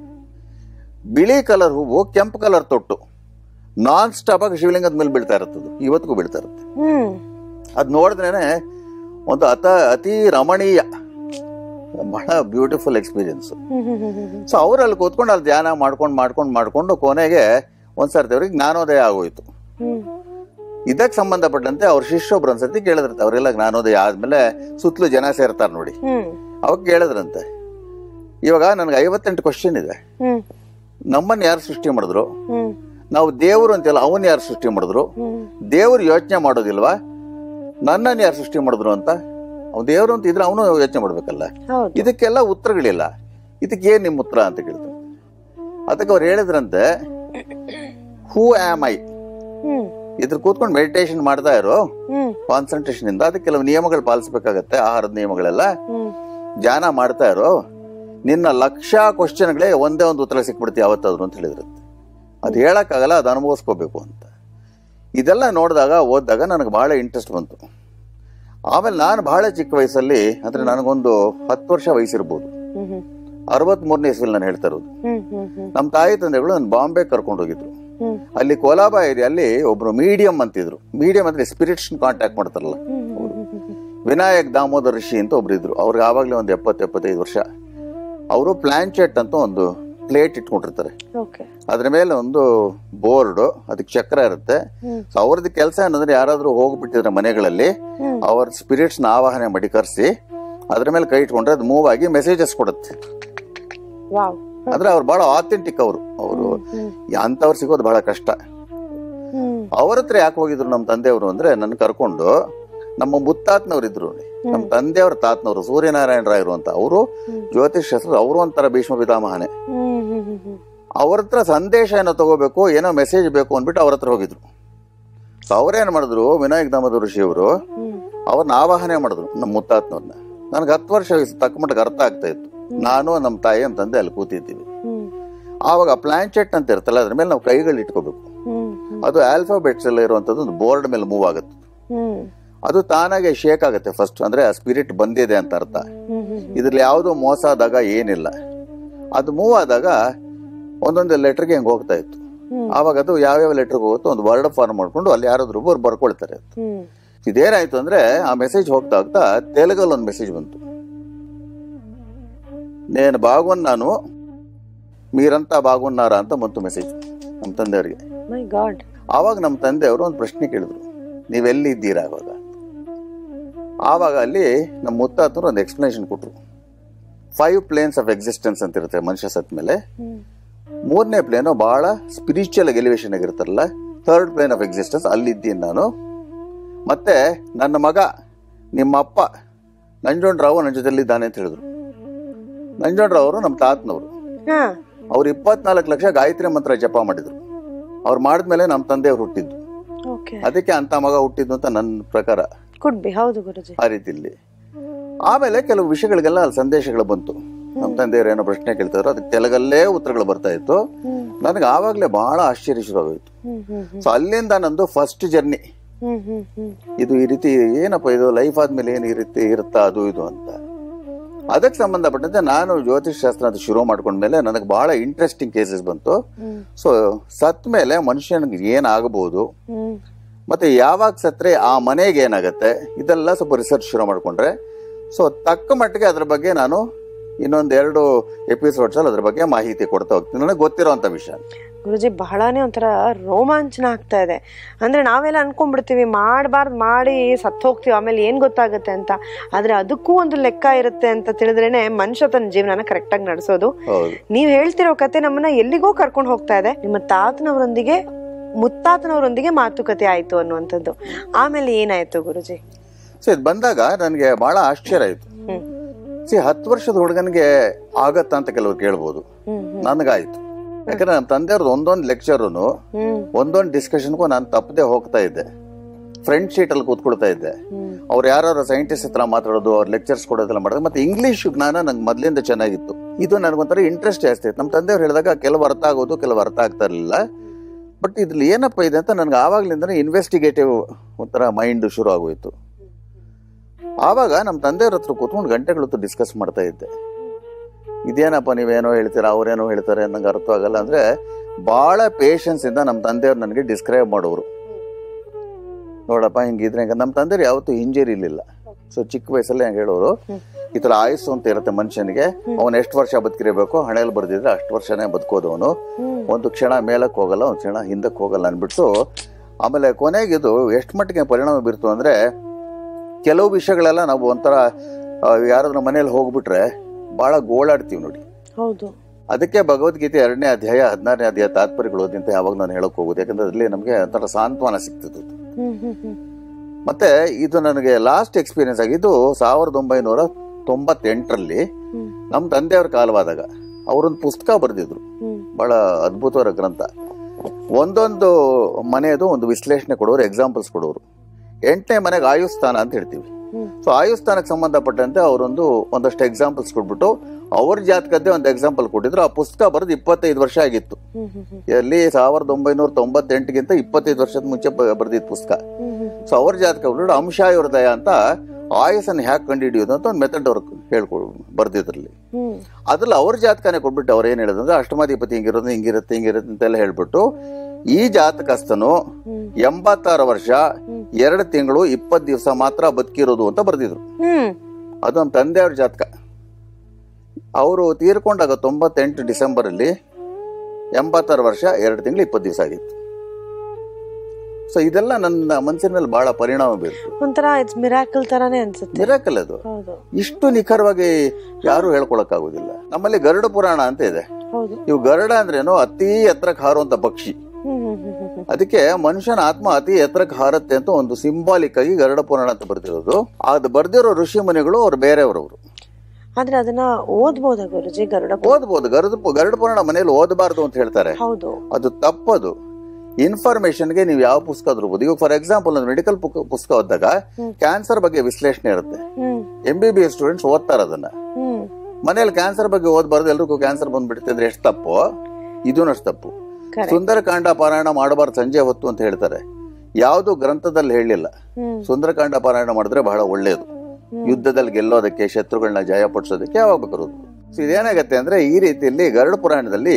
ಬಿಳಿ ಕಲರ್ ಹೂವು ಕೆಂಪು ಕಲರ್ ತೊಟ್ಟು ನಾನ್ ಸ್ಟಾಪ್ ಆಗಿ ಶಿವಲಿಂಗದ ಮೇಲೆ ಬೀಳ್ತಾ ಇರುತ್ತದು ಇವತ್ತಿಗೂ ಬೀಳ್ತಾ ಇರುತ್ತೆ ಹ್ಮ್ ಅದ್ ನೋಡಿದ್ರೇನೆ ಒಂದು ಅತ ಅತಿ ರಮಣೀಯ ಬಹಳ ಬ್ಯೂಟಿಫುಲ್ ಎಕ್ಸ್ಪೀರಿಯನ್ಸ್ ಹ್ಮ್ ಹ್ಮ್ ಹ್ಮ್ ಹ್ಮ್ ಸೊ ಅವ್ರು ಅಲ್ಲಿ ಕೂತ್ಕೊಂಡು ಅಲ್ಲಿ ಧ್ಯಾನ ಮಾಡ್ಕೊಂಡು ಮಾಡ್ಕೊಂಡು ಮಾಡ್ಕೊಂಡು ಕೊನೆಗೆ ಒಂದ್ಸರ್ತಿ ಅವ್ರಿಗೆ ಜ್ಞಾನೋದಯ ಆಗೋಯ್ತು ಹ್ಮ್ ಇದಕ್ಕೆ ಸಂಬಂಧಪಟ್ಟಂತೆ ಅವ್ರ ಶಿಷ್ಯೊಬ್ರು ಒಂದ್ಸತಿ ಕೇಳಿದ್ರಂತೆ ಅವರೆಲ್ಲ ಜ್ಞಾನೋದಯ ಆದ್ಮೇಲೆ ಸುತ್ತಲೂ ಜನ ಸೇರ್ತಾರೆ ನೋಡಿ ಹ್ಮ್ ಅವಾಗ ಕೇಳಿದ್ರಂತೆ ಇವಾಗ ನನಗೆ ಐವತ್ತೆಂಟು ಕ್ವಶನ್ ಇದೆ ಹ್ಮ್ ನಮ್ಮನ್ನ ಯಾರು ಸೃಷ್ಟಿ ಮಾಡಿದ್ರು ಹ್ಮ್ ನಾವು ದೇವರು ಅಂತೆಲ್ಲ ಅವನ್ ಯಾರು ಸೃಷ್ಟಿ ಮಾಡಿದ್ರು ಹ್ಮ್ ದೇವ್ರು ಯೋಚನೆ ಮಾಡೋದಿಲ್ವಾ ನನ್ನನ್ನು ಯಾರು ಸೃಷ್ಟಿ ಮಾಡಿದ್ರು ಅಂತ ಅವ್ನು ದೇವ್ರು ಅಂತ ಇದ್ರೆ ಅವನು ಯೋಚನೆ ಮಾಡ್ಬೇಕಲ್ಲ ಹೌದು ಇದಕ್ಕೆಲ್ಲ ಉತ್ತರಗಳಿಲ್ಲ ಇದಕ್ಕೆ ಏನ್ ನಿಮ್ಮ ಉತ್ತರ ಅಂತ ಕೇಳ್ತಾರೆ ಅದಕ್ಕೆ ಅವ್ರು ಹೇಳಿದ್ರಂತೆ ಹೂ ಆಮ್ ಐ ಹ್ಮ್ ಇದ್ರ ಕೂತ್ಕೊಂಡು ಮೆಡಿಟೇಷನ್ ಮಾಡ್ತಾ ಇರೋ ಹ್ಮ್ ಕಾನ್ಸಂಟ್ರೇಷನ್ ಇಂದ ಅದಕ್ಕೆ ಕೆಲವು ನಿಯಮಗಳು ಪಾಲಿಸಬೇಕಾಗತ್ತೆ ಆಹಾರದ ನಿಯಮಗಳೆಲ್ಲ ಹ್ಮ್ ಧ್ಯಾನ ಮಾಡ್ತಾ ಇರೋ ನಿನ್ನ ಲಕ್ಷ ಕ್ವಶನ್ಗಳೇ ಒಂದೇ ಒಂದು ಉತ್ತರ ಸಿಕ್ಬಿಡ್ತೀವಿ ಯಾವತ್ತಾದ್ರು ಅಂತ ಹೇಳಿದ್ರಂತೆ ಅದು ಹೇಳಕ್ಕಾಗಲ್ಲ ಅದು ಅನುಭವಿಸ್ಕೋಬೇಕು ಅಂತ ಇದೆಲ್ಲ ನೋಡಿದಾಗ ಓದಿದಾಗ ನನಗೆ ಬಹಳ ಇಂಟ್ರೆಸ್ಟ್ ಬಂತು ಆಮೇಲೆ ನಾನು ಬಹಳ ಚಿಕ್ಕ ವಯಸ್ಸಲ್ಲಿ ಅಂದ್ರೆ ನನಗೊಂದು ಹತ್ತು ವರ್ಷ ವಯಸ್ಸಿರ್ಬೋದು ಹ್ಮ್ ಹ್ಮ್ ಅರವತ್ ಮೂರನೇ ಇಸ್ವಿಲ್ ನಾನು ಹೇಳ್ತಾ ಇರೋದು ಹ್ಮ್ ಹ್ಮ್ ಹ್ಮ್ ನಮ್ಮ ತಾಯಿ ತಂದೆಗಳು ನನ್ನ ಬಾಂಬೆ ಕರ್ಕೊಂಡು ಹೋಗಿದ್ರು ಹ್ಮ್ ಅಲ್ಲಿ ಕೋಲಾಬಾ ಏರಿಯಲ್ಲಿ ಒಬ್ರು ಮೀಡಿಯಂ ಅಂತಿದ್ರು ಮೀಡಿಯಂ ಅಂದ್ರೆ ಸ್ಪಿರಿಟ್ಸ್ ಕಾಂಟ್ಯಾಕ್ಟ್ ಮಾಡ್ತಾರಲ್ಲ ಹ್ಮ್ ಹ್ಮ್ ಹ್ಮ್ ಹ್ಮ್ ವಿನಾಯಕ್ ದಾಮೋದರ್ ಋಷಿ ಅಂತ ಒಬ್ರು ಇದ್ರು ಅವ್ರಿಗೆ ಆವಾಗಲೇ ಒಂದು ಎಪ್ಪತ್ತು ಎಪ್ಪತ್ತೈದು ವರ್ಷ ಅವರು ಪ್ಲಾಂಚೆಟ್ ಅಂತ ಒಂದು ಪ್ಲೇಟ್ ಇಟ್ಕೊಂಡಿರ್ತಾರೆ ಓಕೆ ಅದ್ರ ಮೇಲೆ ಒಂದು ಬೋರ್ಡ್ ಅದಕ್ಕೆ ಚಕ್ರ ಇರುತ್ತೆ ಹ್ಮ್. ಸೊ ಅವ್ರದ್ದು ಕೆಲಸ ಏನಂದ್ರೆ ಯಾರಾದ್ರೂ ಹೋಗ್ಬಿಟ್ಟಿದ್ರೆ ಮನೆಗಳಲ್ಲಿ ಹ್ಮ್. ಅವ್ರ ಸ್ಪಿರಿಟ್ಸ್ ನ ಆವಾಹನೆ ಮಾಡಿ ಕರೆಸಿ ಅದ್ರ ಮೇಲೆ ಕೈ ಇಟ್ಕೊಂಡ್ರೆ ಅದು ಮೂವ್ ಆಗಿ ಮೆಸೇಜಸ್ ಕೊಡುತ್ತೆ ವಾವ್ ಅಂದ್ರೆ ಅವ್ರು ಬಹಳ ಆಥೆಂಟಿಕ್ ಅವರು ಅವರು ಅಂತವ್ರು ಸಿಗೋದು ಬಹಳ ಕಷ್ಟ ಹ್ಮ್ ಅವ್ರ ಹತ್ರ ಯಾಕೆ ಹೋಗಿದ್ರು ನಮ್ಮ ತಂದೆಯವರು ಅಂದ್ರೆ ನನ್ನ ಕರ್ಕೊಂಡು ನಮ್ಮ ಮುತ್ತಾತ್ನವ್ರು ಇದ್ರು ನೋಡಿ. ನಮ್ಮ ತಂದೆಯವ್ರ ತಾತ್ನವರು ಸೂರ್ಯನಾರಾಯಣ ರಾಯರು ಅಂತ ಅವರು ಜ್ಯೋತಿಷ್ ಶಾಸ್ತ್ರ ಅವರು ಒಂಥರ ಭೀಷ್ಮ ಪಿತಾಮಹನೆ ಹ್ಮ್ ಹ್ಮ್ ಹ್ಮ್ ಹ್ಮ್ ಅವ್ರ ಹತ್ರ ಸಂದೇಶ ಏನೋ ತಗೋಬೇಕು ಏನೋ ಮೆಸೇಜ್ ಬೇಕು ಅಂದ್ಬಿಟ್ಟು ಅವ್ರ ಹತ್ರ ಹೋಗಿದ್ರು ಸೊ ಅವ್ರೇನ್ ಮಾಡಿದ್ರು ವಿನಾಯಕ್ ದಾಮೋದರ ಋಷಿ ಅವರು ಹ್ಮ್ ಅವ್ರನ್ನ ಆವಾಹನೆ ಮಾಡಿದ್ರು ನಮ್ಮ ಮುತ್ತಾತ್ನವ್ರನ್ನ ನನಗೆ ಹತ್ತು ವರ್ಷ ವಯಸ್ಸು ತಕ್ಕ ಮಟ್ಟಿಗೆ ಅರ್ಥ ಆಗ್ತಾ ಇತ್ತು ನಾನು ನಮ್ಮ ತಾಯಿ ನಮ್ಮ ತಂದೆ ಅಲ್ಲಿ ಕೂತಿದ್ದೀವಿ ಹ್ಮ್ ಆವಾಗ ಪ್ಲಾಂಚೆಟ್ ಅಂತ ಇರ್ತಲ್ಲ ಅದ್ರ ಮೇಲೆ ನಾವು ಕೈಗಳು ಇಟ್ಕೋಬೇಕು ಹ್ಮ್ ಹ್ಮ್ ಅದು ಆಲ್ಫಾಬೆಟ್ಸ್ ಎಲ್ಲ ಇರುವಂತದ್ದು ಒಂದು ಬೋರ್ಡ್ ಮೇಲೆ ಮೂವ್ ಆಗುತ್ತೆ ಹ್ಮ್ ಅದು ತಾನಾಗೆ ಶೇಕ್ ಆಗುತ್ತೆ ಫಸ್ಟ್ ಅಂದ್ರೆ ಆ ಸ್ಪಿರಿಟ್ ಬಂದಿದೆ ಅಂತ ಅರ್ಥ ಹ್ಮ್ ಹ್ಮ್ ಇದ್ರಲ್ಲಿ ಯಾವುದು ಮೋಸ ಆದಾಗ ಏನಿಲ್ಲ ಅದು ಮೂವ್ ಆದಾಗ ಒಂದೊಂದು ಲೆಟರ್ಗೆ ಹೆಂಗ್ ಹೋಗ್ತಾ ಇತ್ತು ಹ್ಮ್. ಆವಾಗ ಅದು ಯಾವ್ಯಾವ ಲೆಟರ್ಗೆ ಹೋಗುತ್ತೋ ಒಂದು ವರ್ಡ್ ಫಾರ್ಮ್ ಮಾಡ್ಕೊಂಡು ಅಲ್ಲಿ ಯಾರಾದ್ರೂ ಒಬ್ಬರು ಬರ್ಕೊಳ್ತಾರೆ ಹ್ಮ್ ಇದೇನಾಯ್ತು ಅಂದ್ರೆ ಆ ಮೆಸೇಜ್ ಹೋಗ್ತಾ ಹೋಗ್ತಾ ತೆಲುಗಲ್ಲಿ ಒಂದು ಮೆಸೇಜ್ ಬಂತು నేను బాగున్నాను మీరంతా బాగున్నారా ಅಂತ ಬಂತು ಮೆಸೇಜ್ ನಮ್ಮ ತಂದೆಯವರಿಗೆ ಮೈ ಗಾಡ್ ಆವಾಗ ನಮ್ಮ ತಂದೆಯವರು ಒಂದು ಪ್ರಶ್ನೆ ಕೇಳಿದ್ರು ನೀವೆಲ್ಲಿದ್ದೀರಾ ಆವಾಗ ಆವಾಗ ಅಲ್ಲಿ ನಮ್ಮ ಮುತ್ತಾತರು ಒಂದು ಎಕ್ಸ್ಪ್ಲನೇಷನ್ ಕೊಟ್ರು ಫೈವ್ ಪ್ಲೇನ್ಸ್ ಆಫ್ ಎಕ್ಸಿಸ್ಟೆನ್ಸ್ ಅಂತ ಇರುತ್ತೆ ಮನುಷ್ಯ ಸತ್ ಮೇಲೆ ಹ್ಮ್ ಮೂರನೇ ಪ್ಲೇನು ಬಹಳ ಸ್ಪಿರಿಚುವಲ್ ಎಲಿವೇಶನ್ ಆಗಿರ್ತಾರಲ್ಲ ಥರ್ಡ್ ಪ್ಲೇನ್ ಆಫ್ ಎಕ್ಸಿಸ್ಟೆನ್ಸ್ ಅಲ್ಲಿದ್ದೀನಿ ನಾನು ಮತ್ತೆ ನನ್ನ ಮಗ ನಿಮ್ಮ ಅಪ್ಪ ನಂಜುಂಡ್ರಾವು ನನ್ನ ಜೊತೆಲಿದ್ದಾನೆ ಅಂತ ಹೇಳಿದ್ರು ನಂಜುಂಡ್ರಾವ್ ಅವರು ನಮ್ಮ ತಾತನವರು ಹಾ ಅವ್ರು ಇಪ್ಪತ್ನಾಲ್ಕು ಲಕ್ಷ ಗಾಯತ್ರಿ ಮಂತ್ರ ಜಪ ಮಾಡಿದ್ರು ಅವ್ರು ಮಾಡಿದ್ಮೇಲೆ ನಮ್ಮ ತಂದೆಯವ್ರು ಹುಟ್ಟಿದ್ದು ಓಕೆ ಅದಕ್ಕೆ ಅಂತ ಮಗ ಹುಟ್ಟಿದ್ದು ಅಂತ ನನ್ನ ಪ್ರಕಾರ ಕುಡ್ ಬಿ ಹೌದು ಗುರುಜಿ ಆ ರೀತಿಯಲ್ಲಿ ಆಮೇಲೆ ಕೆಲವು ವಿಷಯಗಳಿಗೆಲ್ಲ ಅಲ್ಲಿ ಸಂದೇಶಗಳು ಬಂತು ನಮ್ಮ ತಂದೆಯವರು ಏನೋ ಪ್ರಶ್ನೆ ಕೇಳ್ತಿದ್ರು ಅದಕ್ಕೆ ತೆಲುಗಲ್ಲೇ ಉತ್ತರಗಳು ಬರ್ತಾ ಇತ್ತು ಹ್ಮ್ ನನಗೆ ಆವಾಗಲೇ ಬಹಳ ಆಶ್ಚರ್ಯ ಶುರುವಾಗೋಯ್ತು ಹ್ಮ್ ಹ್ಮ್ ಹ್ಮ್ ಸೊ ಅಲ್ಲಿಂದ ನಂದು ಫಸ್ಟ್ ಜರ್ನಿ ಹ್ಮ್ ಹ್ಮ್ ಹ್ಮ್ ಇದು ಈ ರೀತಿ ಏನಪ್ಪ ಇದು ಲೈಫ್ ಆದ್ಮೇಲೆ ಏನು ಈ ರೀತಿ ಇರುತ್ತಾ ಅದು ಇದು ಅಂತ ಅದಕ್ಕೆ ಸಂಬಂಧಪಟ್ಟಂತೆ ನಾನು ಜ್ಯೋತಿಷ್ ಶಾಸ್ತ್ರ ಅಂತ ಶುರು ಮಾಡ್ಕೊಂಡ್ಮೇಲೆ ನನಗೆ ಬಹಳ ಇಂಟ್ರೆಸ್ಟಿಂಗ್ ಕೇಸಸ್ ಬಂತು ಹ್ಮ್ ಸೊ ಸತ್ ಮೇಲೆ ಮನುಷ್ಯನಿಗೆ ಏನಾಗಬಹುದು ಹ್ಮ್ ಮತ್ತೆ ಯಾವಾಗ ಸತ್ರೆ ಆ ಮನೆಗೆ ಏನಾಗತ್ತೆ ಇದೆಲ್ಲ ಸ್ವಲ್ಪ ರಿಸರ್ಚ್ ಶುರು ಮಾಡ್ಕೊಂಡ್ರೆ ಸೊ ತಕ್ಕ ಮಟ್ಟಿಗೆ ಅದ್ರ ಬಗ್ಗೆ ನಾನು ಇನ್ನೊಂದ್ ಎರಡು ಎಪಿಸೋಡ್ಸ್ ಅಲ್ಲಿ ಅದ್ರ ಬಗ್ಗೆ ಮಾಹಿತಿ ಕೊಡ್ತಾ ಹೋಗ್ತೀನಿ ನನಗೆ ಗೊತ್ತಿರೋಂಥ ವಿಷಯ ಗುರುಜಿ ಬಹಳನೇ ಒಂಥರ ರೋಮಾಂಚನ ಆಗ್ತಾ ಇದೆ ಅಂದ್ರೆ ನಾವೆಲ್ಲ ಅನ್ಕೊಂಡ್ಬಿಡ್ತೀವಿ ಮಾಡಬಾರ್ದು ಮಾಡಿ ಸತ್ತು ಹೋಗ್ತೀವಿ ಆಮೇಲೆ ಏನ್ ಗೊತ್ತಾಗುತ್ತೆ ಅಂತ ಆದ್ರೆ ಅದಕ್ಕೂ ಒಂದು ಲೆಕ್ಕ ಇರುತ್ತೆ ಅಂತ ತಿಳಿದ್ರೇನೆ ಮನುಷ್ಯ ತನ್ನ ಜೀವನನ ಕರೆಕ್ಟಾಗಿ ನಡೆಸೋದು ಹೌದು ನೀವ್ ಹೇಳ್ತಿರೋ ಕತೆ ನಮ್ಮನ್ನ ಎಲ್ಲಿಗೋ ಕರ್ಕೊಂಡು ಹೋಗ್ತಾ ಇದೆ ನಿಮ್ಮ ತಾತನವರೊಂದಿಗೆ ಮುತ್ತಾತನವರೊಂದಿಗೆ ಮಾತುಕತೆ ಆಯ್ತು ಅನ್ನುವಂಥದ್ದು ಆಮೇಲೆ ಏನಾಯ್ತು ಗುರುಜಿ ಸೊ ಇದು ಬಂದಾಗ ನನಗೆ ಬಹಳ ಆಶ್ಚರ್ಯ ಆಯ್ತು ಹ್ಮ್ ಸಿ ಹತ್ತು ವರ್ಷದ ಹುಡುಗನಿಗೆ ಆಗತ್ತಾ ಅಂತ ಕೆಲವರು ಕೇಳ್ಬೋದು ಹ್ಮ್ ಹ್ಮ್ ನನಗಾಯ್ತು ಯಾಕಂದ್ರೆ ನಮ್ಮ ತಂದೆಯವ್ರದ್ದು ಒಂದೊಂದು ಲೆಕ್ಚರ್ನು ಹ್ಮ್ ಒಂದೊಂದು ಡಿಸ್ಕಷನ್ಗೂ ನಾನು ತಪ್ಪದೆ ಹೋಗ್ತಾ ಇದ್ದೆ ಫ್ರಂಟ್ ಸೀಟ್ ಅಲ್ಲಿ ಕೂತ್ಕೊಳ್ತಾ ಇದ್ದೆ ಹ್ಮ್ ಅವ್ರು ಯಾರು ಸೈಂಟಿಸ್ಟ್ ಹತ್ರ ಮಾತಾಡೋದು ಅವ್ರ ಲೆಕ್ಚರ್ಸ್ ಕೊಡೋದೆಲ್ಲ ಮಾಡೋದು ಮತ್ತೆ ಇಂಗ್ಲಿಷ್ ಜ್ಞಾನ ನಂಗೆ ಮೊದಲಿಂದ ಚೆನ್ನಾಗಿತ್ತು ಇದು ನನಗೊಂಥರ ಇಂಟ್ರೆಸ್ಟ್ ಜಾಸ್ತಿ ಇತ್ತು ನಮ್ಮ ತಂದೆಯವ್ರು ಹೇಳಿದಾಗ ಕೆಲವು ಅರ್ಥ ಆಗೋದು ಕೆಲವು ಅರ್ಥ ಆಗ್ತಾ ಇರಲಿಲ್ಲ ಬಟ್ ಇದ್ರಲ್ಲಿ ಏನಪ್ಪ ಇದೆ ಅಂತ ನನಗೆ ಆವಾಗ್ಲಿಂದನೇ ಇನ್ವೆಸ್ಟಿಗೇಟಿವ್ ಒಂಥರ ಮೈಂಡ್ ಶುರು ಆಗೋಯ್ತು ಆವಾಗ ನಮ್ಮ ತಂದೆಯವ್ರ ಹತ್ರ ಕೂತ್ಕೊಂಡು ಗಂಟೆಗಳ ಹೊತ್ತು ಡಿಸ್ಕಸ್ ಮಾಡ್ತಾ ಇದ್ದೆ ಇದೇನಪ್ಪ ನೀವೇನೋ ಹೇಳ್ತೀರಾ ಅವ್ರೇನೋ ಹೇಳ್ತಾರೆ ನಂಗೆ ಅರ್ಥ ಆಗಲ್ಲ ಅಂದ್ರೆ ಬಹಳ ಪೇಷನ್ಸ್ ಇಂದ ನಮ್ಮ ತಂದೆಯವ್ರು ನನಗೆ ಡಿಸ್ಕ್ರೈಬ್ ಮಾಡೋರು ನೋಡಪ್ಪ ಹಿಂಗಿದ್ರೆ ಹಿಂಗ ನಮ್ಮ ತಂದೆಯವ್ರು ಯಾವತ್ತೂ ಹಿಂಜರಿಲಿಲ್ಲ ಸೊ ಚಿಕ್ಕ ವಯಸ್ಸಲ್ಲೇ ಹಂಗೆ ಹೇಳೋರು ಈ ತರ ಆಯುಸ್ಸು ಅಂತ ಇರುತ್ತೆ ಮನುಷ್ಯನಿಗೆ ಅವನು ಎಷ್ಟು ವರ್ಷ ಬದುಕಿರಬೇಕು ಹಣೆಯಲ್ಲಿ ಬರ್ದಿದ್ರೆ ಅಷ್ಟು ವರ್ಷನೇ ಬದುಕೋದು ಅವನು ಹ್ಮ್ ಒಂದು ಕ್ಷಣ ಮೇಲಕ್ಕೆ ಹೋಗಲ್ಲ ಒಂದು ಕ್ಷಣ ಹಿಂದಕ್ಕೆ ಹೋಗಲ್ಲ ಅಂದ್ಬಿಟ್ಟು ಆಮೇಲೆ ಕೊನೆಗೆ ಇದು ಎಷ್ಟು ಮಟ್ಟಿಗೆ ಪರಿಣಾಮ ಬೀರ್ತು ಅಂದ್ರೆ ಕೆಲವು ವಿಷಯಗಳೆಲ್ಲ ನಾವು ಒಂಥರ ಆ, ಯಾರಾದ್ರೂ ಮನೇಲಿ ಹೋಗ್ಬಿಟ್ರೆ ಬಹಳ ಗೋಳಾಡ್ತೀವಿ ನೋಡಿ ಹೌದು ಅದಕ್ಕೆ ಭಗವದ್ಗೀತೆ ಎರಡನೇ ಅಧ್ಯಾಯ ಹದಿನಾರನೇ ಅಧ್ಯಾಯ ತಾತ್ಪರ್ಯಗಳು ಓದಿ ಅಂತ ಯಾವಾಗ ನಾನು ಹೇಳಕ್ ಹೋಗುದು ಯಾಕಂದ್ರೆ ಅದ್ರಲ್ಲಿ ನಮಗೆ ಒಂಥರ ಸಾಂತ್ವನ ಸಿಗ್ತದೆ ಹ್ಮ್ ಹ್ಮ್ ಹ್ಮ್ ಮತ್ತೆ ಇದು ನನಗೆ ಲಾಸ್ಟ್ ಎಕ್ಸ್ಪೀರಿಯನ್ಸ್ ಆಗಿದ್ದು ಸಾವಿರದ ಒಂಬೈನೂರ ತೊಂಬತ್ತೆಂಟರಲ್ಲಿ ಹ್ಮ್ ನಮ್ಮ ತಂದೆಯವ್ರ ಕಾಲವಾದಾಗ ಅವರೊಂದು ಪುಸ್ತಕ ಬರೆದಿದ್ರು ಹ್ಮ್ ಬಹಳ ಅದ್ಭುತವಾದ ಗ್ರಂಥ ಒಂದೊಂದು ಮನೆಯದು ಒಂದು ವಿಶ್ಲೇಷಣೆ ಕೊಡೋರು ಎಕ್ಸಾಂಪಲ್ಸ್ ಕೊಡೋರು ಎಂಟನೇ ಮನೆಗೆ ಆಯುಸ್ಥಾನ ಅಂತ ಹೇಳ್ತೀವಿ ಹ್ಮ್. ಸೊ ಆಯುಸ್ಥಾನಕ್ಕೆ ಸಂಬಂಧಪಟ್ಟಂತೆ ಅವರೊಂದು ಒಂದಷ್ಟು ಎಕ್ಸಾಂಪಲ್ಸ್ ಕೊಟ್ಬಿಟ್ಟು ಅವ್ರ ಜಾತಕದ್ದೇ ಒಂದು ಎಕ್ಸಾಂಪಲ್ ಕೊಟ್ಟಿದ್ರು ಆ ಪುಸ್ತಕ ಬರೆದು ಇಪ್ಪತ್ತೈದು ವರ್ಷ ಆಗಿತ್ತು ಹ್ಮ್ ಹ್ಮ್ ಹ್ಮ್ ಎಲ್ಲಿ ಸಾವಿರದ ಒಂಬೈನೂರ ತೊಂಬತ್ತೆಂಟಗಿಂತ ಇಪ್ಪತ್ತೈದು ವರ್ಷದ ಮುಂಚೆ ಬ- ಬರೆದಿದ್ದ ಪುಸ್ತಕ ಹ್ಮ್ ಹ್ಮ್ ಸೊ ಅವ್ರ ಜಾತಕ ಬಿಟ್ಟು ಅಂಶಾಯುರ್ದಯ ಅಂತ ಆಯಸ್ಸನ್ನು ಹ್ಯಾಕ್ ಕಂಡುಹಿಡಿಯೋದು ಅಂತ ಒಂದು ಮೆಥಡ್ ಅವ್ರು ಹೇಳ್ಕೊ ಬರ್ದಿದ್ರಲ್ಲಿ ಹ್ಮ್ ಅದ್ರಲ್ಲಿ ಅವ್ರ ಜಾತಕನೇ ಕೊಟ್ಬಿಟ್ಟು ಅವ್ರು ಏನ್ ಹೇಳಿದ್ರು ಅಂದ್ರೆ ಅಷ್ಟಮಾಧಿಪತಿ ಹಿಂಗಿರೋದು ಹಿಂಗಿರುತ್ತೆ ಹಿಂಗಿರುತ್ತೆ ಅಂತೆಲ್ಲ ಹೇಳ್ಬಿಟ್ಟು ಈ ಜಾತಕಸ್ಥನು ಹ್ಮ್. ಎಂಬತ್ತಾರು ವರ್ಷ ಎರಡು ತಿಂಗಳು ಇಪ್ಪತ್ತು ದಿವಸ ಮಾತ್ರ ಬದುಕಿರೋದು ಅಂತ ಬರ್ದಿದ್ರು ಹ್ಮ್ ಅದು ನಮ್ಮ ತಂದೆಯವ್ರ ಜಾತಕ ಅವರು ತೀರ್ಕೊಂಡಾಗ ತೊಂಬತ್ತೆಂಟು ಡಿಸೆಂಬರ್ ಅಲ್ಲಿ ಎಂಬತ್ತಾರು ವರ್ಷ ಎರಡು ತಿಂಗಳು ಇಪ್ಪತ್ತು ದಿವಸ ಆಗಿತ್ತು ಸೊ ಇದೆಲ್ಲ ನನ್ನ ಮನಸ್ಸಿನ ಮೇಲೆ ಬಹಳ ಪರಿಣಾಮ ಬೀರ್ತು ಒಂಥರ ಇಟ್ಸ್ ಮಿರಾಕಲ್ ತರಾನೇ ಅನ್ಸುತ್ತೆ ಮಿರಾಕಲ್ ಅದು ಹೌದು ಇಷ್ಟು ನಿಖರವಾಗಿ ಯಾರು ಹೇಳ್ಕೊಳಕ್ಕಾಗೋದಿಲ್ಲ ನಮ್ಮಲ್ಲಿ ಗರುಡ ಪುರಾಣ ಅಂತ ಇದೆ ಹೌದು ಇವು ಗರುಡ ಅಂದ್ರೇನು ಅತಿ ಎತ್ತರಕ್ಕೆ ಹಾರುವಂತ ಪಕ್ಷಿ ಹ್ಮ್ ಹ್ಮ್ ಹ್ಮ್ ಹ್ಮ್ ಹ್ಮ್. ಅದಕ್ಕೆ ಮನುಷ್ಯನ ಆತ್ಮ ಅತಿ ಎತ್ತರಕ್ಕೆ ಹಾರತ್ತೆ ಅಂತ ಒಂದು ಸಿಂಬಾಲಿಕ್ ಆಗಿ ಗರುಡ ಪುರಾಣ ಅಂತ ಬರ್ದಿರೋದು ಅದು ಬರ್ದಿರೋ ಋಷಿ ಮುನಿಗಳು ಅವ್ರು ಬೇರೆಯವರವರು ಆದ್ರೆ ಅದನ್ನ ಓದ್ಬೋದಾ ಗುರುಜಿ ಗರುಡ ಪುರಾಣ? ಓದ್ಬೋದು ಗರುಡ ಗರುಡ ಪುರಾಣ ಮನೇಲಿ ಓದಬಾರ್ದು ಅಂತ ಹೇಳ್ತಾರೆ ಹೌದು ಅದು ತಪ್ಪದು ಇನ್ಫಾರ್ಮೇಶನ್ಗೆ ನೀವು ಯಾವ ಪುಸ್ತಕ ಓದ್ಬೋದು ಈಗ ಫಾರ್ ಎಕ್ಸಾಂಪಲ್ ಒಂದು ಮೆಡಿಕಲ್ ಪುಸ್ತಕ ಓದಿದಾಗ ಕ್ಯಾನ್ಸರ್ ಬಗ್ಗೆ ವಿಶ್ಲೇಷಣೆ ಇರುತ್ತೆ ಹ್ಮ್ M B B S students ಓದ್ತಾರೆ ಅದನ್ನ ಹ್ಮ್ ಮನೇಲಿ ಕ್ಯಾನ್ಸರ್ ಬಗ್ಗೆ ಓದಬಾರ್ದು ಎಲ್ರಿಗೂ ಕ್ಯಾನ್ಸರ್ ಬಂದ್ಬಿಡುತ್ತೆ ಅಂದ್ರೆ ಎಷ್ಟು ತಪ್ಪು ಇದೂ ಅಷ್ಟು ತಪ್ಪು ಕರೆಕ್ಟ್ ಸುಂದರಕಾಂಡ ಪಾರಾಯಣ ಮಾಡಬಾರ್ದು ಸಂಜೆ ಹೊತ್ತು ಅಂತ ಹೇಳ್ತಾರೆ ಯಾವುದು ಗ್ರಂಥದಲ್ಲಿ ಹೇಳಿಲ್ಲ ಹ್ಮ್ ಸುಂದರಕಾಂಡ ಪಾರಾಯಣ ಮಾಡಿದ್ರೆ ಬಹಳ ಒಳ್ಳೆಯದು ಯುದ್ಧದಲ್ಲಿ ಗೆಲ್ಲೋದಕ್ಕೆ ಶತ್ರುಗಳನ್ನ ಜಯಪಡಿಸೋದಕ್ಕೆ ಯಾವಾಗ ಬೇಕಾದ್ರು ಸೊ ಇದೇನಾಗತ್ತೆ ಅಂದ್ರೆ ಈ ರೀತಿಯಲ್ಲಿ ಗರುಡ ಪುರಾಣದಲ್ಲಿ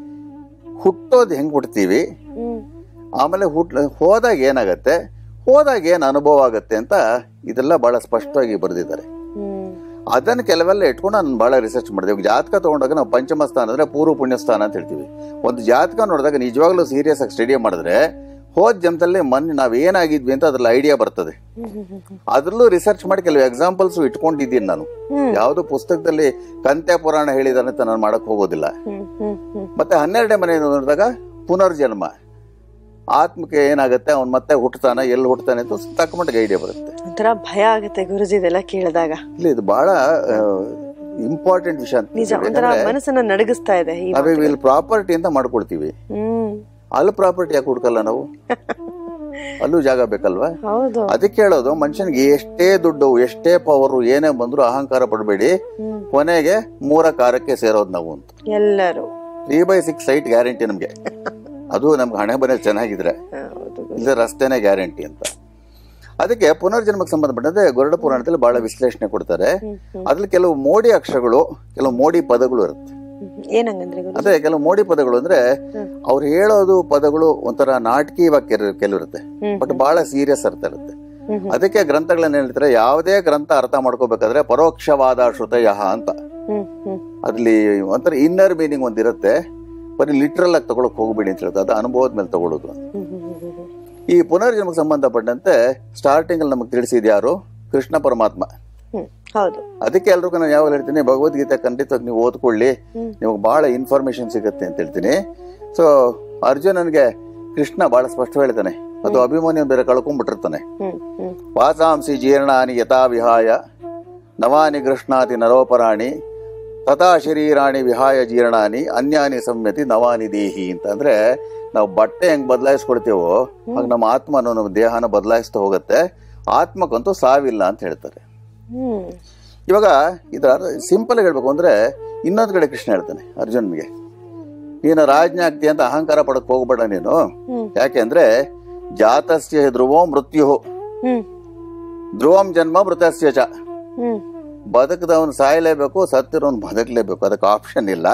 ಹುಟ್ಟೋದು ಹೆಂಗ್ ಹುಟ್ತೀವಿ ಹ್ಮ್ ಆಮೇಲೆ ಹುಟ್ ಹೋದಾಗ ಏನಾಗತ್ತೆ ಹೋದಾಗ ಏನ್ ಅನುಭವ ಆಗತ್ತೆ ಅಂತ ಇದೆಲ್ಲ ಬಹಳ ಸ್ಪಷ್ಟವಾಗಿ ಬರೆದಿದ್ದಾರೆ ಹ್ಮ್ ಅದನ್ನ ಕೆಲವೆಲ್ಲ ಇಟ್ಕೊಂಡು ನಾನು ಬಹಳ ರಿಸರ್ಚ್ ಮಾಡಿದೆ ಇವಾಗ ಜಾತಕ ತಗೊಂಡಾಗ ನಾವು ಪಂಚಮ ಸ್ಥಾನ ಅಂದ್ರೆ ಪೂರ್ವ ಪುಣ್ಯ ಸ್ಥಾನ ಅಂತ ಹೇಳ್ತೀವಿ ಒಂದು ಜಾತಕ ನೋಡಿದಾಗ ನಿಜವಾಗ್ಲೂ ಸೀರಿಯಸ್ ಆಗಿ ಸ್ಟಡಿ ಮಾಡಿದ್ರೆ ಹೋದ್ ಜನ್ಮದಲ್ಲಿ ಮೊನ್ನೆ ನಾವ್ ಏನಾಗಿದ್ವಿ ಅಂತ ಅದ್ರಲ್ಲಿ ಐಡಿಯಾ ಬರ್ತದೆ ಹ್ಮ್ ಹ್ಮ್ ಹ್ಮ್ ಹ್ಮ್ ಅದ್ರಲ್ಲೂ ರಿಸರ್ಚ್ ಮಾಡಿ ಕೆಲವು ಎಕ್ಸಾಂಪಲ್ಸ್ ಇಟ್ಕೊಂಡಿದ್ದೀನಿ ನಾನು ಹ್ಮ್. ಯಾವ್ದು ಪುಸ್ತಕದಲ್ಲಿ ಕಂತೆ ಪುರಾಣ ಹೇಳಿದಾನೆ ಅಂತ ನಾನು ಮಾಡಕ್ ಹೋಗೋದಿಲ್ಲ ಹ್ಮ್ ಹ್ಮ್ ಹ್ಮ್ ಮತ್ತೆ ಹನ್ನೆರಡನೇ ಮನೆ ನೋಡಿದಾಗ ಪುನರ್ಜನ್ಮ ಆತ್ಮಕ್ಕೆ ಏನಾಗುತ್ತೆ ಅವ್ನು ಮತ್ತೆ ಹುಟ್ಟತಾನ ಎಲ್ಲಿ ಹುಟ್ಟತಾನೆ ಅಂತ ತಕ್ಕ ಮಟ್ಟಿಗೆ ಐಡಿಯಾ ಬರುತ್ತೆ ಒಂಥರ ಭಯ ಆಗುತ್ತೆ ಗುರುಜಿ ಇದೆಲ್ಲ ಕೇಳಿದಾಗ ಇಲ್ಲಿ ಇದು ಬಹಳ ಇಂಪಾರ್ಟೆಂಟ್ ವಿಷಯ ಅಂತ ನಿಜ ಒಂಥರ ಮನಸ್ಸನ್ನ ನಡಗಿಸ್ತಾ ಇದೆ ಈ ನಾವೀಗ ಇಲ್ಲಿ ಪ್ರಾಪರ್ಟಿ ಅಂತ ಮಾಡ್ಕೊಳ್ತೀವಿ ಹ್ಮ್ ಅಲ್ಲಿ ಪ್ರಾಪರ್ಟಿ ಯಾಕೆ ಹುಡ್ಕಲ್ಲ ನಾವು ಅಲ್ಲೂ ಜಾಗ ಬೇಕಲ್ವಾ ಹೌದು ಅದಕ್ಕೆ ಹೇಳೋದು ಮನುಷ್ಯನಿಗೆ ಎಷ್ಟೇ ದುಡ್ಡು ಎಷ್ಟೇ ಪವರು ಏನೇ ಬಂದ್ರು ಅಹಂಕಾರ ಪಡಬೇಡಿ ಹ್ಮ್ ಕೊನೆಗೆ ಮೂರ ಕಾರಕ್ಕೆ ಸೇರೋದು ನಾವು ಅಂತ ಎಲ್ಲರೂ three by six site guarantee ನಮ್ಗೆ ಅದು ನಮ್ಗೆ ಹಣೆ ಬನೆ ಚೆನ್ನಾಗಿದ್ರೆ ಹೌದು ಇಲ್ಲ ರಸ್ತೆನೇ ಗ್ಯಾರಂಟಿ ಅಂತ ಅದಕ್ಕೆ ಪುನರ್ಜನ್ಮಕ್ಕೆ ಸಂಬಂಧಪಟ್ಟಂತೆ ಗರುಡ ಪುರಾಣದಲ್ಲಿ ಬಹಳ ವಿಶ್ಲೇಷಣೆ ಕೊಡ್ತಾರೆ ಹ್ಮ್ ಹ್ಮ್ ಅದ್ರಲ್ಲಿ ಕೆಲವು ಮೋಡಿ ಅಕ್ಷರಗಳು ಕೆಲವು ಮೋಡಿ ಪದಗಳು ಇರುತ್ತೆ ಹ್ಮ್. ಏನಂಗಂದ್ರೆ ಗುರು ಅದೇ ಕೆಲವು ಮೋಡಿ ಪದಗಳು ಅಂದ್ರೆ ಹ್ಮ್. ಅವ್ರು ಹೇಳೋದು ಪದಗಳು ಒಂಥರ ನಾಟಕೀಯವಾಗಿ ಕೆಲ- ಕೆಲವಿರುತ್ತೆ ಹ್ಮ್ ಬಟ್ ಬಹಳ ಸೀರಿಯಸ್ ಅರ್ಥ ಇರುತ್ತೆ ಹ್ಮ್ ಹ್ಮ್. ಅದಕ್ಕೆ ಗ್ರಂಥಗಳನ್ನ ಹೇಳ್ತಾರೆ ಯಾವುದೇ ಗ್ರಂಥ ಅರ್ಥ ಮಾಡ್ಕೋಬೇಕಾದ್ರೆ ಪರೋಕ್ಷವಾದ ಶ್ರುತಯ ಅಂತ ಹ್ಮ್ ಹ್ಮ್ ಅದ್ರಲ್ಲಿ ಒಂಥರ ಇನ್ನರ್ ಮೀನಿಂಗ್ ಒಂದಿರುತ್ತೆ ಬರೀ ಲಿಟ್ರಲ್ ಆಗಿ ತಗೊಳಕ್ ಹೋಗ್ಬೇಡಿ ಅಂತ ಹೇಳ್ತಾರೆ ಅದು ಅನುಭವದ ಮೇಲೆ ತಗೊಳ್ಳೋದು ಹ್ಮ್ ಹ್ಮ್ ಹ್ಮ್ ಹ್ಮ್ ಹ್ಮ್. ಈ ಪುನರ್ಜನ್ಮಕ್ಕೆ ಸಂಬಂಧಪಟ್ಟಂತೆ ಸ್ಟಾರ್ಟಿಂಗ್ ಅಲ್ಲಿ ನಮಗೆ ತಿಳಿಸಿದ ಯಾರು ಕೃಷ್ಣ ಪರಮಾತ್ಮ ಹ್ಮ್ ಹೌದು ಅದಕ್ಕೆ ಎಲ್ರಿಗೂ ನಾನು ಯಾವಾಗ ಹೇಳ್ತೀನಿ ಭಗವದ್ಗೀತೆ ಖಂಡಿತವಾಗಿ ನೀವು ಓದ್ಕೊಳ್ಳಿ ಹ್ಮ್. ನಿಮಗೆ ಬಹಳ ಇನ್ಫಾರ್ಮೇಶನ್ ಸಿಗುತ್ತೆ ಅಂತ ಹೇಳ್ತೀನಿ ಸೊ ಅರ್ಜುನನ್ಗೆ ಕೃಷ್ಣ ಬಹಳ ಸ್ಪಷ್ಟ ಹೇಳ್ತಾನೆ ಅದು ಅಭಿಮನ್ಯು ಬೇರೆ ಕಳ್ಕೊಂಡ್ಬಿಟ್ಟಿರ್ತಾನೆ ಹ್ಮ್ ಹ್ಮ್ ವಾಸಾಂಸಿ ಜೀರ್ಣಾನಿ ಯಥಾ ವಿಹಾಯ ನವಾನಿ ಗೃಷ್ಣಾತಿ ನರೋಪರಾಣಿ ತಥಾ ಶರೀರಾಣಿ ವಿಹಾಯ ಜೀರ್ಣಾನಿ ಅನ್ಯಾನಿ ಸಂಯತಿ ನವಾನಿ ದೇಹಿ ಅಂತ ಅಂದ್ರೆ ನಾವು ಬಟ್ಟೆ ಹೆಂಗ್ ಬದಲಾಯಿಸ್ಕೊಳ್ತೇವೋ ಹಾಗೆ ನಮ್ಮ ಆತ್ಮನು ನಮ್ಮ ದೇಹನ ಬದಲಾಯಿಸ್ತಾ ಹೋಗುತ್ತೆ ಆತ್ಮಕ್ಕಂತೂ ಸಾವಿಲ್ಲ ಅಂತ ಹೇಳ್ತಾರೆ ಹ್ಮ್ ಇವಾಗ ಇದರ ಸಿಂಪಲ್ ಹೇಳ್ಬೇಕು ಅಂದ್ರೆ ಇನ್ನೊಂದು ಕಡೆ ಕೃಷ್ಣ ಹೇಳ್ತಾನೆ ಅರ್ಜುನ್ಗೆ ನೀನು ರಾಜ್ಞಾಗ್ತಿ ಅಂತ ಅಹಂಕಾರ ಪಡಕ್ ಹೋಗ್ಬೇಡ ನೀನು ಹ್ಮ್ ಯಾಕೆಂದ್ರೆ ಜಾತಸ್ಯ ಧ್ರುವೋ ಮೃತ್ಯು ಹ್ಮ್ ಧ್ರುವಂ ಜನ್ಮ ಮೃತಸ್ಯ ಚ ಹ್ಮ್ ಬದುಕದವನು ಸಾಯಲೇಬೇಕು ಸತ್ತಿರೋನು ಬದುಕಲೇಬೇಕು ಅದಕ್ಕೆ ಆಪ್ಷನ್ ಇಲ್ಲ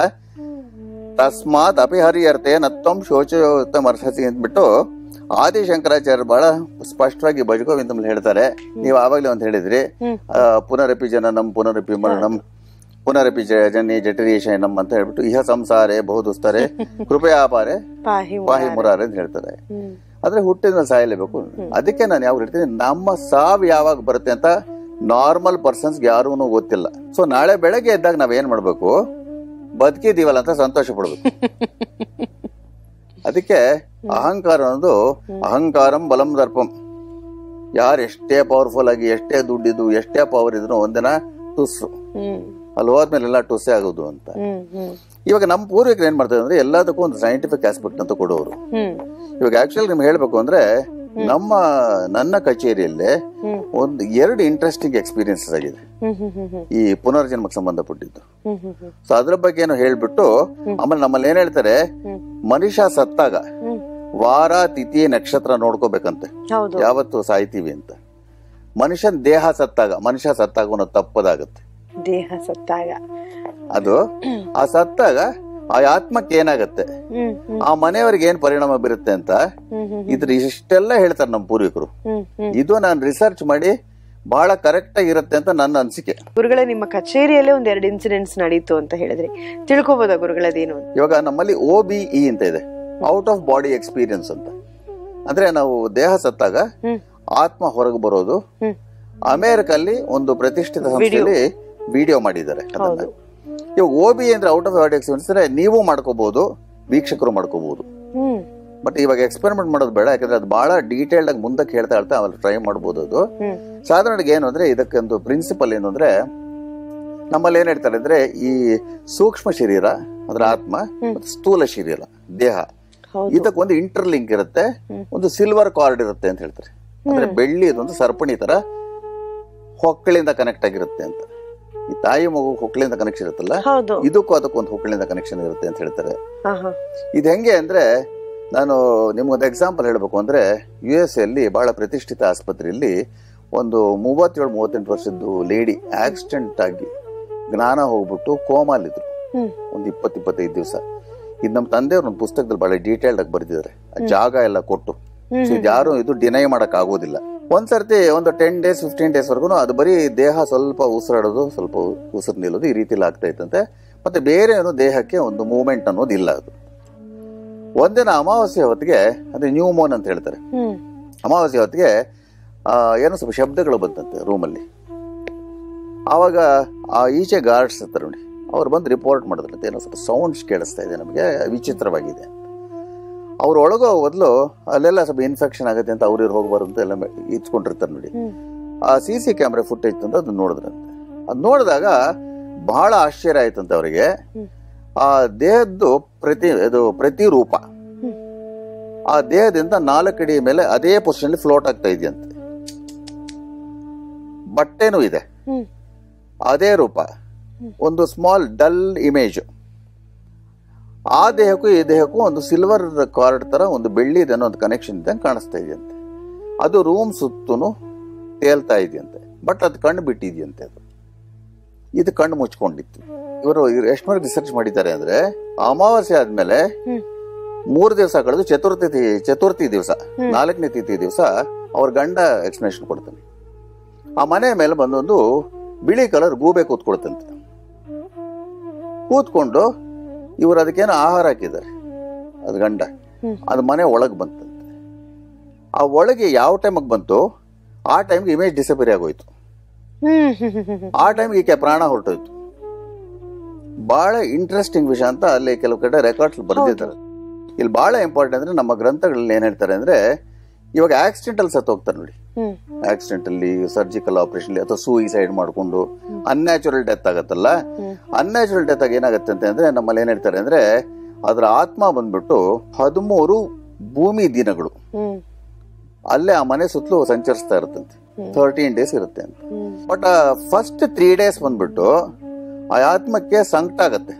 ತಸ್ಮಾತ್ ಅಪಿಹರಿಯರ್ತೆ ನತ್ತಂ ಶೋಚೋತ್ತಮರ್ಹಸಿ ಅಂದ್ಬಿಟ್ಟು ಆದಿಶಂಕರಾಚಾರ್ಯ ಬಹಳ ಸ್ಪಷ್ಟವಾಗಿ ಭಜಗೋವಿಂದಮ್ಲಿ ಹೇಳ್ತಾರೆ ನೀವು ಆವಾಗಲೇ ಅಂತ ಹೇಳಿದ್ರಿ ಹ್ಮ್. ಆ, ಪುನರಪಿ ಜನನಂ ಪುನರಪಿ ಮರಣಂ ಪುನರಪಿ ಜ- ಜನಿ ಜಠರೀಶಯನಂ ಅಂತ ಹೇಳ್ಬಿಟ್ಟು ಇಹ ಸಂಸಾರೆ ಬಹುದುಸ್ತಾರೆ ಕೃಪಯಾಪಾರೆ ಪಾಹಿ ವಾಹಿ ಮುರಾರೆ ಅಂತ ಹೇಳ್ತಾರೆ ಹ್ಮ್ ಆದ್ರೆ ಹುಟ್ಟಿದ ಮೇಲೆ ಸಾಯಲೇಬೇಕು ಅದಕ್ಕೆ ನಾನು ಯಾವಾಗ ಹೇಳ್ತೀನಿ ನಮ್ಮ ಸಾವು ಯಾವಾಗ ಬರುತ್ತೆ ಅಂತ ನಾರ್ಮಲ್ ಪರ್ಸನ್ಸ್ ಯಾರೂ ಗೊತ್ತಿಲ್ಲ ಸೊ ನಾಳೆ ಬೆಳಗ್ಗೆ ಎದ್ದಾಗ ನಾವ್ ಏನ್ ಮಾಡ್ಬೇಕು ಬದುಕಿದೀವಲ್ಲ ಅಂತ ಸಂತೋಷ ಪಡ್ಬೇಕು ಅದಕ್ಕೆ ಅಹಂಕಾರ ಅನ್ನೋದು ಅಹಂಕಾರಂ ಬಲಂ ದರ್ಪಂ ಯಾರು ಎಷ್ಟೇ ಪವರ್ಫುಲ್ ಆಗಿ ಎಷ್ಟೇ ದುಡ್ಡಿದ್ದು ಎಷ್ಟೇ ಪವರ್ ಇದ್ರು ಒಂದಿನ ಟುಸ್ಸು ಹ್ಮ್ ಅಲ್ಲಿ ಹೋದ್ಮೇಲೆ ಎಲ್ಲ ಟುಸ್ಸೇ ಆಗೋದು ಅಂತ ಹ್ಮ್ ಹ್ಮ್ ಇವಾಗ ನಮ್ಮ ಪೂರ್ವಿಕರು ಏನ್ ಮಾಡ್ತಾರೆ ಅಂದ್ರೆ ಎಲ್ಲದಕ್ಕೂ ಒಂದು ಸೈಂಟಿಫಿಕ್ ಆಸ್ಪೆಕ್ಟ್ ಅಂತ ಕೊಡೋರು ಹ್ಮ್ ಇವಾಗ ಆಕ್ಚುಲಿ ನಿಮ್ಗೆ ಹೇಳ್ಬೇಕು ಅಂದ್ರೆ ನಮ್ಮ ನನ್ನ ಕಚೇರಿಯಲ್ಲಿ ಹ್ಮ್. ಒಂದು ಎರಡು ಇಂಟ್ರೆಸ್ಟಿಂಗ್ ಎಕ್ಸ್ಪೀರಿಯನ್ಸಸ್ ಆಗಿದೆ ಹ್ಮ್ ಹ್ಮ್ ಹ್ಮ್ ಹ್ಮ್ ಈ ಪುನರ್ಜನ್ಮಕ್ಕೆ ಸಂಬಂಧಪಟ್ಟಿದ್ದು ಹ್ಮ್ ಹ್ಮ್ ಹ್ಮ್ ಸೊ ಅದ್ರ ಬಗ್ಗೆ ಏನು ಹೇಳ್ಬಿಟ್ಟು ಆಮೇಲೆ ನಮ್ಮಲ್ಲಿ ಏನ್ ಹೇಳ್ತಾರೆ ಹ್ಮ್. ಮನುಷ್ಯ ಸತ್ತಾಗ ಹ್ಮ್ ವಾರ ತಿಥಿ ನಕ್ಷತ್ರ ನೋಡ್ಕೋಬೇಕಂತೆ ಹೌದು ಯಾವತ್ತು ಸಾಯ್ತೀವಿ ಅಂತ ಮನುಷ್ಯನ್ ದೇಹ ಸತ್ತಾಗ ಮನುಷ್ಯ ಸತ್ತಾಗ ಅನ್ನೋದು ತಪ್ಪದಾಗುತ್ತೆ ದೇಹ ಸತ್ತಾಗ ಅದು ಆ ಸತ್ತಾಗ ಆ ಆತ್ಮಕ್ಕೆ ಏನಾಗತ್ತೆ ಹ್ಮ್ ಹ್ಮ್ ಆ ಮನೆಯವರಿಗೆ ಏನ್ ಪರಿಣಾಮ ಬೀರುತ್ತೆ ಅಂತ ಹ್ಮ್ ಹ್ಮ್ ಇದ್ರ ಇಷ್ಟೆಲ್ಲ ಹೇಳ್ತಾರೆ ನಮ್ಮ ಪೂರ್ವಿಕರು ಹ್ಮ್ ಹ್ಮ್ ಇದು ನಾನು ರಿಸರ್ಚ್ ಮಾಡಿ ಬಹಳ ಕರೆಕ್ಟ್ ಆಗಿರುತ್ತೆ ಅಂತ ನನ್ನ ಅನಿಸಿಕೆ ಗುರುಗಳೇ ನಿಮ್ಮ ಕಚೇರಿಯಲ್ಲೇ ಒಂದ್ ಎರಡು ಇನ್ಸಿಡೆಂಟ್ಸ್ ನಡೀತು ಅಂತ ಹೇಳಿದ್ರಿ ತಿಳ್ಕೊಬೋದಾ ಗುರುಗಳದೇನು ಅಂತ ಇವಾಗ ನಮ್ಮಲ್ಲಿ ಒ ಬಿ ಇ ಅಂತ ಇದೆ ಔಟ್ ಆಫ್ ಬಾಡಿ ಎಕ್ಸ್ಪೀರಿಯನ್ಸ್ ಅಂತ ಅಂದ್ರೆ ನಾವು ದೇಹ ಸತ್ತಾಗ ಹ್ಮ್ ಆತ್ಮ ಹೊರಗೆ ಬರೋದು ಹ್ಮ್ ಅಮೆರಿಕಲ್ಲಿ ಒಂದು ಪ್ರತಿಷ್ಠಿತ ಸಂಸ್ಥೆಯಲ್ಲಿ ವಿಡಿಯೋ ಮಾಡಿದ್ದಾರೆ ಅದನ್ನ ಹೌದು ಇವಾಗ ಒ ಬಿ ಅಂದ್ರೆ ಔಟ್ ಆಫ್ ಬಾಡಿ ಎಕ್ಸ್ಪೀರಿಯನ್ಸ್ ಅಂದ್ರೆ ನೀವು ಮಾಡ್ಕೋಬಹುದು ವೀಕ್ಷಕರು ಮಾಡ್ಕೋಬಹುದು ಹ್ಮ್ ಬಟ್ ಇವಾಗ ಎಕ್ಸ್ಪೆರಿಮೆಂಟ್ ಮಾಡೋದು ಬೇಡ ಯಾಕಂದ್ರೆ ಅದು ಬಹಳ ಡೀಟೇಲ್ಡ್ ಆಗಿ ಮುಂದಕ್ಕೆ ಹೇಳ್ತಾ ಹೇಳ್ತಾ ಆಮೇಲೆ ಟ್ರೈ ಮಾಡ್ಬೋದು ಅದು ಹ್ಮ್ ಸಾಧಾರಣವಾಗಿ ಏನು ಅಂದ್ರೆ ಇದಕ್ಕೊಂದು ಪ್ರಿನ್ಸಿಪಲ್ ಏನು ಅಂದ್ರೆ ನಮ್ಮಲ್ಲಿ ಏನ್ ಹೇಳ್ತಾರೆ ಅಂದ್ರೆ ಈ ಸೂಕ್ಷ್ಮ ಶರೀರ ಅಂದ್ರೆ ಆತ್ಮ ಮತ್ತು ಸ್ಥೂಲ ಶರೀರ ದೇಹ ಹೌದು ಇದಕ್ಕೆ ಒಂದು ಇಂಟರ್ಲಿಂಕ್ ಇರುತ್ತೆ ಹ್ಮ್. ಒಂದು ಸಿಲ್ವರ್ ಕಾರ್ಡ್ ಇರುತ್ತೆ ಅಂತ ಹೇಳ್ತಾರೆ ಅಂದ್ರೆ ಬೆಳ್ಳಿ ಇದೊಂದು ಸರ್ಪಣಿ ತರ ಹೊಕ್ಕಳಿಂದ ಕನೆಕ್ಟ್ ಆಗಿರುತ್ತೆ ಅಂತ ಈ ತಾಯಿ ಮಗು ಹೊಕ್ಕಳಿಂದ ಕನೆಕ್ಷನ್ ಇರುತ್ತಲ್ಲ ಹೌದು ಇದಕ್ಕೂ ಅದಕ್ಕೊಂದು ಹೊಕ್ಕಳಿಂದ ಕನೆಕ್ಷನ್ ಇರುತ್ತೆ ಅಂತ ಹೇಳ್ತಾರೆ ಹಾ ಹಾ ಇದು ಹೆಂಗೆ ಅಂದ್ರೆ ನಾನು ನಿಮ್ಗೊಂದು ಎಕ್ಸಾಂಪಲ್ ಹೇಳಬೇಕು ಅಂದ್ರೆ ಯು ಎಸ್ ಅಲ್ಲಿ ಬಹಳ ಪ್ರತಿಷ್ಠಿತ ಆಸ್ಪತ್ರೆಯಲ್ಲಿ ಒಂದು ಮೂವತ್ತೇಳು ಮೂವತ್ತೆಂಟು ವರ್ಷದ್ದು ಲೇಡಿ ಆಕ್ಸಿಡೆಂಟ್ ಆಗಿ ಜ್ಞಾನ ಹೋಗ್ಬಿಟ್ಟು ಕೋಮಾಲಿದ್ರು ಹ್ಮ್ ಒಂದು ಇಪ್ಪತ್ತು ಇಪ್ಪತ್ತೈದು ದಿವಸ ಇದು ನಮ್ಮ ತಂದೆಯವ್ರ ಒಂದು ಪುಸ್ತಕದಲ್ಲಿ ಬಹಳ ಡೀಟೇಲ್ಡ್ ಆಗಿ ಬರೆದಿದ್ದಾರೆ ಆ ಜಾಗ ಎಲ್ಲ ಕೊಟ್ಟು ಹ್ಮ್ ಸೊ ಯಾರು ಇದು ಡಿನೈ ಮಾಡಕ್ ಆಗೋದಿಲ್ಲ ಒಂದ್ಸರ್ತಿ ಒಂದು ಟೆನ್ ಡೇಸ್ ಫಿಫ್ಟೀನ್ ಡೇಸ್ ವರ್ಗು ಅದು ಬರೀ ದೇಹ ಸ್ವಲ್ಪ ಉಸಿರಾಡೋದು ಸ್ವಲ್ಪ ಉಸಿರು ನಿಲ್ಲೋದು ಈ ರೀತಿಲಿ ಆಗ್ತಾ ಇತ್ತಂತೆ ಮತ್ತೆ ಬೇರೆ ಏನು ದೇಹಕ್ಕೆ ಒಂದು ಮೂವ್ಮೆಂಟ್ ಅನ್ನೋದು ಇಲ್ಲ ಅದು ಒಂದಿನ ಅಮಾವಾಸ್ಯೆ ಹೊತ್ತಿಗೆ ಅದೇ ನ್ಯೂ ಮೋನ್ ಅಂತ ಹೇಳ್ತಾರೆ ಹ್ಮ್ ಅಮಾವಾಸ್ಯೆ ಹೊತ್ತಿಗೆ ಆ, ಏನೋ ಸ್ವಲ್ಪ ಶಬ್ದಗಳು ಬಂತಂತೆ ರೂಮಲ್ಲಿ ಆವಾಗ ಆ ಈಚೆ ಗಾರ್ಡ್ಸ್ ಇರ್ತಾರೆ ನೋಡಿ ಅವ್ರು ಬಂದು ರಿಪೋರ್ಟ್ ಮಾಡಿದ್ರಂತೆ ಏನೋ ಸ್ವಲ್ಪ ಸೌಂಡ್ಸ್ ಕೇಳಿಸ್ತಾ ಇದೆ ನಮಗೆ ವಿಚಿತ್ರವಾಗಿದೆ ಅವ್ರು ಒಳಗೋ ಬದಲು ಅಲ್ಲೆಲ್ಲ ಸ್ವಲ್ಪ ಇನ್ಫೆಕ್ಷನ್ ಆಗುತ್ತೆ ಅಂತ ಅವ್ರು ಹೋಗ್ಬಾರ್ದು ಅಂತ ಎಲ್ಲ ಮೆ- ಇಟ್ಕೊಂಡಿರ್ತಾರೆ ನೋಡಿ ಹ್ಮ್ ಆ ಸಿ ಸಿ ಕ್ಯಾಮ್ರಾ ಫುಟೇಜ್ ಅಂತ ಅದನ್ನ ನೋಡಿದ್ರಂತೆ ಅದು ನೋಡಿದಾಗ ಬಹಳ ಆಶ್ಚರ್ಯ ಆಯ್ತಂತೆ ಅವರಿಗೆ ಹ್ಮ್. ಆ ದೇಹದ್ದು ಪ್ರತಿ ಇದು ಪ್ರತಿರೂಪ ಹ್ಮ್. ಆ ದೇಹದಿಂದ ನಾಲ್ಕಡಿ ಮೇಲೆ ಅದೇ ಪೊಸಿಷನ್ ಫ್ಲೋಟ್ ಆಗ್ತಾ ಇದೆಯಂತೆ ಬಟ್ಟೆನೂ ಇದೆ ಹ್ಮ್ ಅದೇ ರೂಪ ಒಂದು ಸ್ಮಾಲ್ ಡಲ್ ಇಮೇಜ್ ಆ ದೇಹಕ್ಕೂ ಈ ದೇಹಕ್ಕೂ ಒಂದು ಸಿಲ್ವರ್ ಕಾರ್ಡ್ ತರ ಒಂದು ಬೆಳ್ಳಿದೇನೋ ಒಂದು ಕನೆಕ್ಷನ್ ಇದ್ದಂಗೆ ಕಾಣಿಸ್ತಾ ಇದೆಯಂತೆ ಅದು ರೂಮ್ ಸುತ್ತೂ ತೇಲ್ತಾ ಇದೆಯಂತೆ ಬಟ್ ಅದು ಕಣ್ಣು ಬಿಟ್ಟಿದೆಯಂತೆ ಅದು ಇದು ಕಣ್ಣು ಮುಚ್ಕೊಂಡಿತ್ತು ಇವರು ಎಷ್ಟುವರೆಗೆ ರಿಸರ್ಚ್ ಮಾಡಿದ್ದಾರೆ ಅಂದ್ರೆ ಅಮಾವಾಸ್ಯೆ ಆದ್ಮೇಲೆ ಹ್ಮ್ ಮೂರು ದಿವಸ ಕಳೆದು ಚತುರ್ಥಿ ತಿ- ಚತುರ್ಥಿ ದಿವಸ ನಾಲ್ಕನೇ ತಿಥಿ ದಿವಸ ಅವ್ರ ಗಂಡ ಎಕ್ಸ್ಪ್ಲನೇಷನ್ ಕೊಡ್ತಾನೆ ಆ ಮನೆ ಮೇಲೆ ಬಂದೊಂದು ಬಿಳಿ ಕಲರ್ ಗೂಬೆ ಕೂತ್ಕೊಳ್ತಂತೆ ಕೂತ್ಕೊಂಡು ಇವರು ಅದಕ್ಕೇನೋ ಆಹಾರ ಹಾಕಿದ್ದಾರೆ ಅದು ಗಂಡ ಹ್ಮ್. ಅದು ಮನೆ ಒಳಗೆ ಬಂತಂತೆ ಆ ಒಳಗೆ ಯಾವ ಟೈಮಿಗೆ ಬಂತು ಆ ಟೈಮ್ಗೆ ಇಮೇಜ್ ಡಿಸಪೇರ್ ಆಗೋಯ್ತು ಹ್ಮ್ ಹ್ಮ್ ಹ್ಮ್ ಹ್ಮ್ ಆ ಟೈಮ್ಗೆ ಈಕೆ ಪ್ರಾಣ ಹೊರಟೋಯ್ತು ಬಹಳ ಇಂಟ್ರೆಸ್ಟಿಂಗ್ ವಿಷಯ ಅಂತ ಅಲ್ಲಿ ಕೆಲವು ಕಡೆ ರೆಕಾರ್ಡ್ಸ್ ಬರೆದಿದ್ದಾರೆ ಇಲ್ಲಿ ಬಹಳ ಇಂಪಾರ್ಟೆಂಟ್ ಅಂದ್ರೆ ನಮ್ಮ ಗ್ರಂಥಗಳಲ್ಲಿ ಏನ್ ಹೇಳ್ತಾರೆ ಅಂದ್ರೆ ಇವಾಗ ಆಕ್ಸಿಡೆಂಟಲ್ ಸತ್ತು ಹೋಗ್ತಾರೆ ನೋಡಿ ಹ್ಮ್ ಆಕ್ಸಿಡೆಂಟ್ ಅಲ್ಲಿ ಸರ್ಜಿಕಲ್ ಆಪರೇಷನ್ ಅಥವಾ ಸೂಯಿಸೈಡ್ ಮಾಡ್ಕೊಂಡು ಅನ್ಯಾಚುರಲ್ ಡೆತ್ ಆಗತ್ತಲ್ಲ ಹ್ಮ್. ಅನ್ಯಾಚುರಲ್ ಡೆತ್ ಆಗಿ ಏನಾಗುತ್ತೆ ಅಂತ ಅಂದ್ರೆ ನಮ್ಮಲ್ಲಿ ಏನ್ ಹೇಳ್ತಾರೆ ಅಂದ್ರೆ ಅದರ ಆತ್ಮ ಬಂದ್ಬಿಟ್ಟು ಹದಿಮೂರು ಭೂಮಿ ದಿನಗಳು ಹ್ಮ್ ಅಲ್ಲೇ ಆ ಮನೆ ಸುತ್ತಲೂ ಸಂಚರಿಸ್ತಾ ಇರುತ್ತಂತೆ ಥರ್ಟೀನ್ ಡೇಸ್ ಇರುತ್ತೆ ಅಂತ ಹ್ಮ್ ಬಟ್ ಫಸ್ಟ್ ತ್ರೀ ಡೇಸ್ ಬಂದ್ಬಿಟ್ಟು ಆ ಆತ್ಮಕ್ಕೆ ಸಂಕಟ ಆಗತ್ತೆ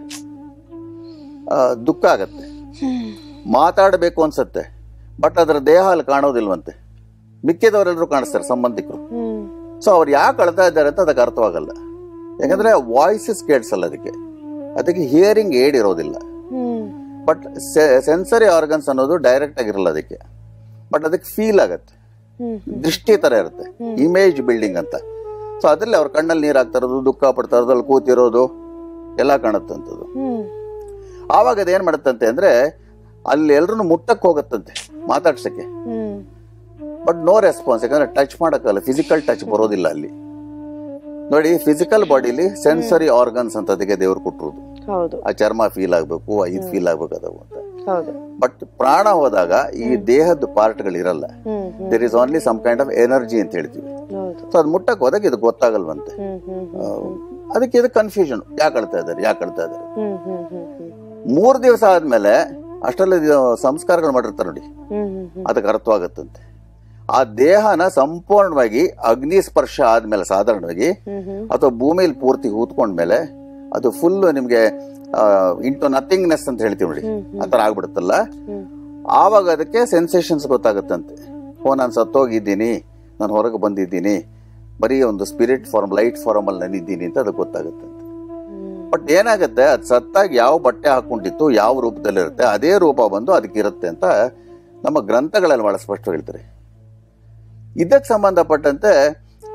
ಆ, ದುಃಖ ಆಗತ್ತೆ ಮಾತಾಡಬೇಕು ಅನ್ಸತ್ತೆ ಬಟ್ ಅದರ ದೇಹ ಅಲ್ಲಿ ಕಾಣೋದಿಲ್ವಂತೆ ಮಿಕ್ಕಿದವರೆಲ್ಲರೂ ಕಾಣಿಸ್ತಾರೆ ಸಂಬಂಧಿಕರು ಹ್ಮ್ ಸೊ ಅವ್ರು ಯಾಕೆ ಅಳ್ತಾ ಇದ್ದಾರೆ ಅಂತ ಅದಕ್ಕೆ ಅರ್ಥವಾಗಲ್ಲ ಯಾಕಂದ್ರೆ ವಾಯ್ಸಸ್ ಕೇಳಿಸಲ್ಲ ಅದಕ್ಕೆ ಅದಕ್ಕೆ ಹಿಯರಿಂಗ್ ಏಡ್ ಇರೋದಿಲ್ಲ ಹ್ಮ್ ಬಟ್ ಸೆನ್ಸರಿ ಆರ್ಗನ್ಸ್ ಅನ್ನೋದು ಡೈರೆಕ್ಟ್ ಆಗಿರಲ್ಲ ಅದಕ್ಕೆ ಬಟ್ ಅದಕ್ಕೆ ಫೀಲ್ ಆಗತ್ತೆ ಹ್ಮ್ ದೃಷ್ಟಿ ತರ ಇರುತ್ತೆ ಇಮೇಜ್ ಬಿಲ್ಡಿಂಗ್ ಅಂತ ಸೊ ಅದ್ರಲ್ಲಿ ಅವ್ರ ಕಣ್ಣಲ್ಲಿ ನೀರ್ ಹಾಕ್ತಾ ಇರೋದು ದುಃಖ ಪಡ್ತಾ ಇರೋದು ಅಲ್ಲಿ ಕೂತಿರೋದು ಎಲ್ಲ ಕಾಣುತ್ತಂಥದ್ದು ಹ್ಮ್ ಆವಾಗ ಅದೇನ್ ಮಾಡುತ್ತಂತೆ ಅಂದ್ರೆ ಅಲ್ಲಿ ಎಲ್ರು ಮುಟ್ಟಕ್ ಹೋಗತ್ತಂತೆ ಮಾತಾಡ್ಸಕ್ಕೆ ಹ್ಮ್ ಬಟ್ ನೋ ರೆಸ್ಪಾನ್ಸ್ ಯಾಕಂದ್ರೆ ಟಚ್ ಮಾಡಕ್ಕಲ್ಲ ಫಿಸಿಕಲ್ ಟಚ್ ಬರೋದಿಲ್ಲ ಅಲ್ಲಿ ನೋಡಿ ಫಿಸಿಕಲ್ ಬಾಡಿಲಿ ಸೆನ್ಸರಿ ಆರ್ಗನ್ಸ್ ಅಂತ ಅದಕ್ಕೆ ದೇವ್ರು ಕೊಟ್ಟಿರೋದು ಹೌದು ಆ ಚರ್ಮ ಫೀಲ್ ಆಗ್ಬೇಕು ಆ ಇದು ಫೀಲ್ ಆಗ್ಬೇಕು ಅದಾವು ಅಂತ ಹೌದು ಬಟ್ ಪ್ರಾಣ ಹೋದಾಗ ಈ ದೇಹದ ಪಾರ್ಟ್ಗಳು ಇರಲ್ಲ ಹ್ಮ್ ಹ್ಮ್ there is only some kind of energy ಅಂತ ಹೇಳ್ತೀವಿ ಹೌದು ಸೊ ಅದು ಮುಟ್ಟಕ್ ಹೋದಾಗ ಇದು ಗೊತ್ತಾಗಲ್ವಂತೆ ಹ್ಮ್ ಹ್ಮ್ ಹ್ಮ್ ಅದಕ್ಕೆ ಇದು ಕನ್ಫ್ಯೂಷನ್ ಯಾಕೆ ಅಳ್ತಾ ಇದ್ದಾರೆ ಯಾಕೆ ಅಳ್ತಾ ಇದ್ದಾರೆ ಹ್ಮ್ ಹ್ಮ್ ಹ್ಮ್ ಹ್ಮ್ ಮೂರು ದಿವಸ ಆದ್ಮೇಲೆ ಅಷ್ಟರಲ್ಲಿ ಇದು ಸಂಸ್ಕಾರಗಳು ಮಾಡಿರ್ತಾರೆ ನೋಡಿ ಹ್ಮ್ ಹ್ಮ್ ಹ್ಮ್ ಅದಕ್ಕೆ ಅರ್ಥವಾಗುತ್ತಂತೆ ಆ ದೇಹನ ಸಂಪೂರ್ಣವಾಗಿ ಅಗ್ನಿ ಸ್ಪರ್ಶ ಆದ್ಮೇಲೆ ಸಾಧಾರಣವಾಗಿ ಹ್ಮ್ ಹ್ಮ್ ಅಥವಾ ಭೂಮಿಲಿ ಪೂರ್ತಿ ಹೂತ್ಕೊಂಡ್ಮೇಲೆ ಅದು ಫುಲ್ ನಿಮ್ಗೆ ಇಂಟು ನಥಿಂಗ್ನೆಸ್ ಅಂತ ಹೇಳ್ತೀವಿ ನೋಡಿ ಆ ಥರ ಆಗ್ಬಿಡುತ್ತಲ್ಲ ಹ್ಮ್ ಆವಾಗ ಅದಕ್ಕೆ ಸೆನ್ಸೇಷನ್ಸ್ ಗೊತ್ತಾಗುತ್ತಂತೆ ಓ ನಾನು ಸತ್ತೋಗಿದ್ದೀನಿ ನಾನು ಹೊರಗೆ ಬಂದಿದ್ದೀನಿ ಬರೀ ಒಂದು ಸ್ಪಿರಿಟ್ ಫಾರ್ಮ್ ಲೈಟ್ ಫಾರ್ಮ್ ಅಲ್ಲಿ ನಾನಿದ್ದೀನಿ ಅಂತ ಅದಕ್ಕೆ ಗೊತ್ತಾಗುತ್ತಂತೆ ಹ್ಮ್ ಬಟ್ ಏನಾಗುತ್ತೆ ಅದು ಸತ್ತಾಗ ಯಾವ ಬಟ್ಟೆ ಹಾಕೊಂಡಿತ್ತು ಯಾವ ರೂಪದಲ್ಲಿರುತ್ತೆ ಅದೇ ರೂಪ ಬಂದು ಅದಕ್ಕೆ ಇರುತ್ತೆ ಅಂತ ನಮ್ಮ ಗ್ರಂಥಗಳಲ್ಲಿ ಬಹಳ ಸ್ಪಷ್ಟ ಹೇಳ್ತಾರೆ ಇದಕ್ಕೆ ಸಂಬಂಧಪಟ್ಟಂತೆ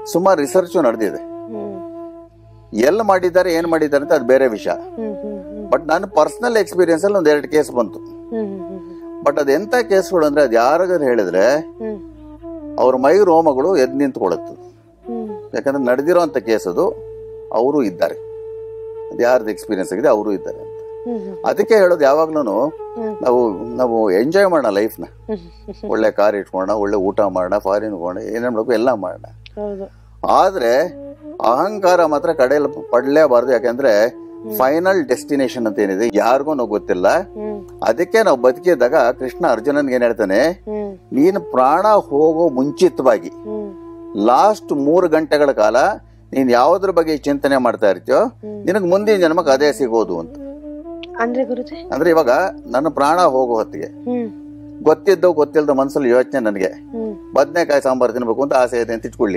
ಸುಮಾರು ರಿಸರ್ಚು ನಡೆದಿದೆ ಹ್ಮ್ ಎಲ್ಲಿ ಮಾಡಿದ್ದಾರೆ ಏನ್ ಮಾಡಿದ್ದಾರೆ ಅಂತ ಅದು ಬೇರೆ ವಿಷಯ ಹ್ಮ್ ಹ್ಮ್ ಹ್ಮ್ ಬಟ್ ನಾನು ಪರ್ಸನಲ್ ಎಕ್ಸ್ಪೀರಿಯನ್ಸ್ ಅಲ್ಲಿ ಒಂದ್ ಎರಡು ಕೇಸ್ ಬಂತು ಹ್ಮ್ ಹ್ಮ್ ಬಟ್ ಅದು ಎಂತ ಕೇಸ್ಗಳು ಅಂದ್ರೆ ಅದು ಯಾರಿಗಾದ್ರು ಹೇಳಿದ್ರೆ ಹ್ಮ್ ಅವ್ರ ಮೈ ರೋಮಗಳು ಎದ್ದು ನಿಂತ್ಕೊಳ್ಳುತ್ತೆ ಹ್ಮ್ ಯಾಕಂದ್ರೆ ನಡೆದಿರೋಂಥ ಕೇಸ್ ಅದು ಅವರು ಇದ್ದಾರೆ ಅದು ಯಾರ್ದು ಎಕ್ಸ್ಪೀರಿಯನ್ಸ್ ಆಗಿದೆ ಅವರು ಇದ್ದಾರೆ ಅಂತ ಹ್ಮ್ ಹ್ಮ್ ಅದಕ್ಕೆ ಹೇಳೋದು ಯಾವಾಗ್ಲೂ ಹ್ಮ್. ನಾವು ನಾವು ಎಂಜಾಯ್ ಮಾಡೋಣ ಲೈಫ್ನ ಹ್ಮ್ ಒಳ್ಳೆ ಕಾರ್ ಇಟ್ಕೊಳ್ಳೋಣ ಒಳ್ಳೆ ಊಟ ಮಾಡೋಣ ಫಾರಿನ್ ಹೋಗೋಣ ಏನೇನ್ ಮಾಡ್ಬೇಕು ಎಲ್ಲ ಮಾಡೋಣ ಹೌದು ಆದ್ರೆ ಅಹಂಕಾರ ಮಾತ್ರ ಕಡೆಯಲ್ಲಿ ಪಡಲೇಬಾರ್ದು ಯಾಕಂದ್ರೆ ಫೈನಲ್ ಡೆಸ್ಟಿನೇಷನ್ ಅಂತ ಏನಿದೆ ಯಾರಿಗೂ ನಾವು ಗೊತ್ತಿಲ್ಲ ಹ್ಮ್ ಅದಕ್ಕೆ ನಾವು ಬದುಕಿದಾಗ ಕೃಷ್ಣ ಅರ್ಜುನನ್ಗೆ ಏನ್ ಹೇಳ್ತಾನೆ ಹ್ಮ್ ನೀನು ಪ್ರಾಣ ಹೋಗೋ ಮುಂಚಿತವಾಗಿ ಹ್ಮ್ ಲಾಸ್ಟ್ ಮೂರು ಗಂಟೆಗಳ ಕಾಲ ನೀನ್ ಯಾವ್ದ್ರ ಬಗ್ಗೆ ಚಿಂತನೆ ಮಾಡ್ತಾ ಇರ್ತೀಯೋ ನಿನಗ್ ಮುಂದಿನ ಜನ್ಮಕ್ಕೆ ಅದೇ ಸಿಗೋದು ಅಂತ ಅಂದ್ರೆ ಗುರುಜಿ ಅಂದ್ರೆ ಇವಾಗ ನನ್ನ ಪ್ರಾಣ ಹೋಗೋ ಹೊತ್ತಿಗೆ ಹ್ಮ್ ಗೊತ್ತಿದ್ದೋ ಗೊತ್ತಿಲ್ಲದ ಮನ್ಸಲ್ಲಿ ಯೋಚನೆ ನನಗೆ ಹ್ಮ್ ಬದನೆಕಾಯಿ ಸಾಂಬಾರು ತಿನ್ಬೇಕು ಅಂತ ಆಸೆ ಇದೆ ಅಂತ ಇಟ್ಕೊಳ್ಳಿ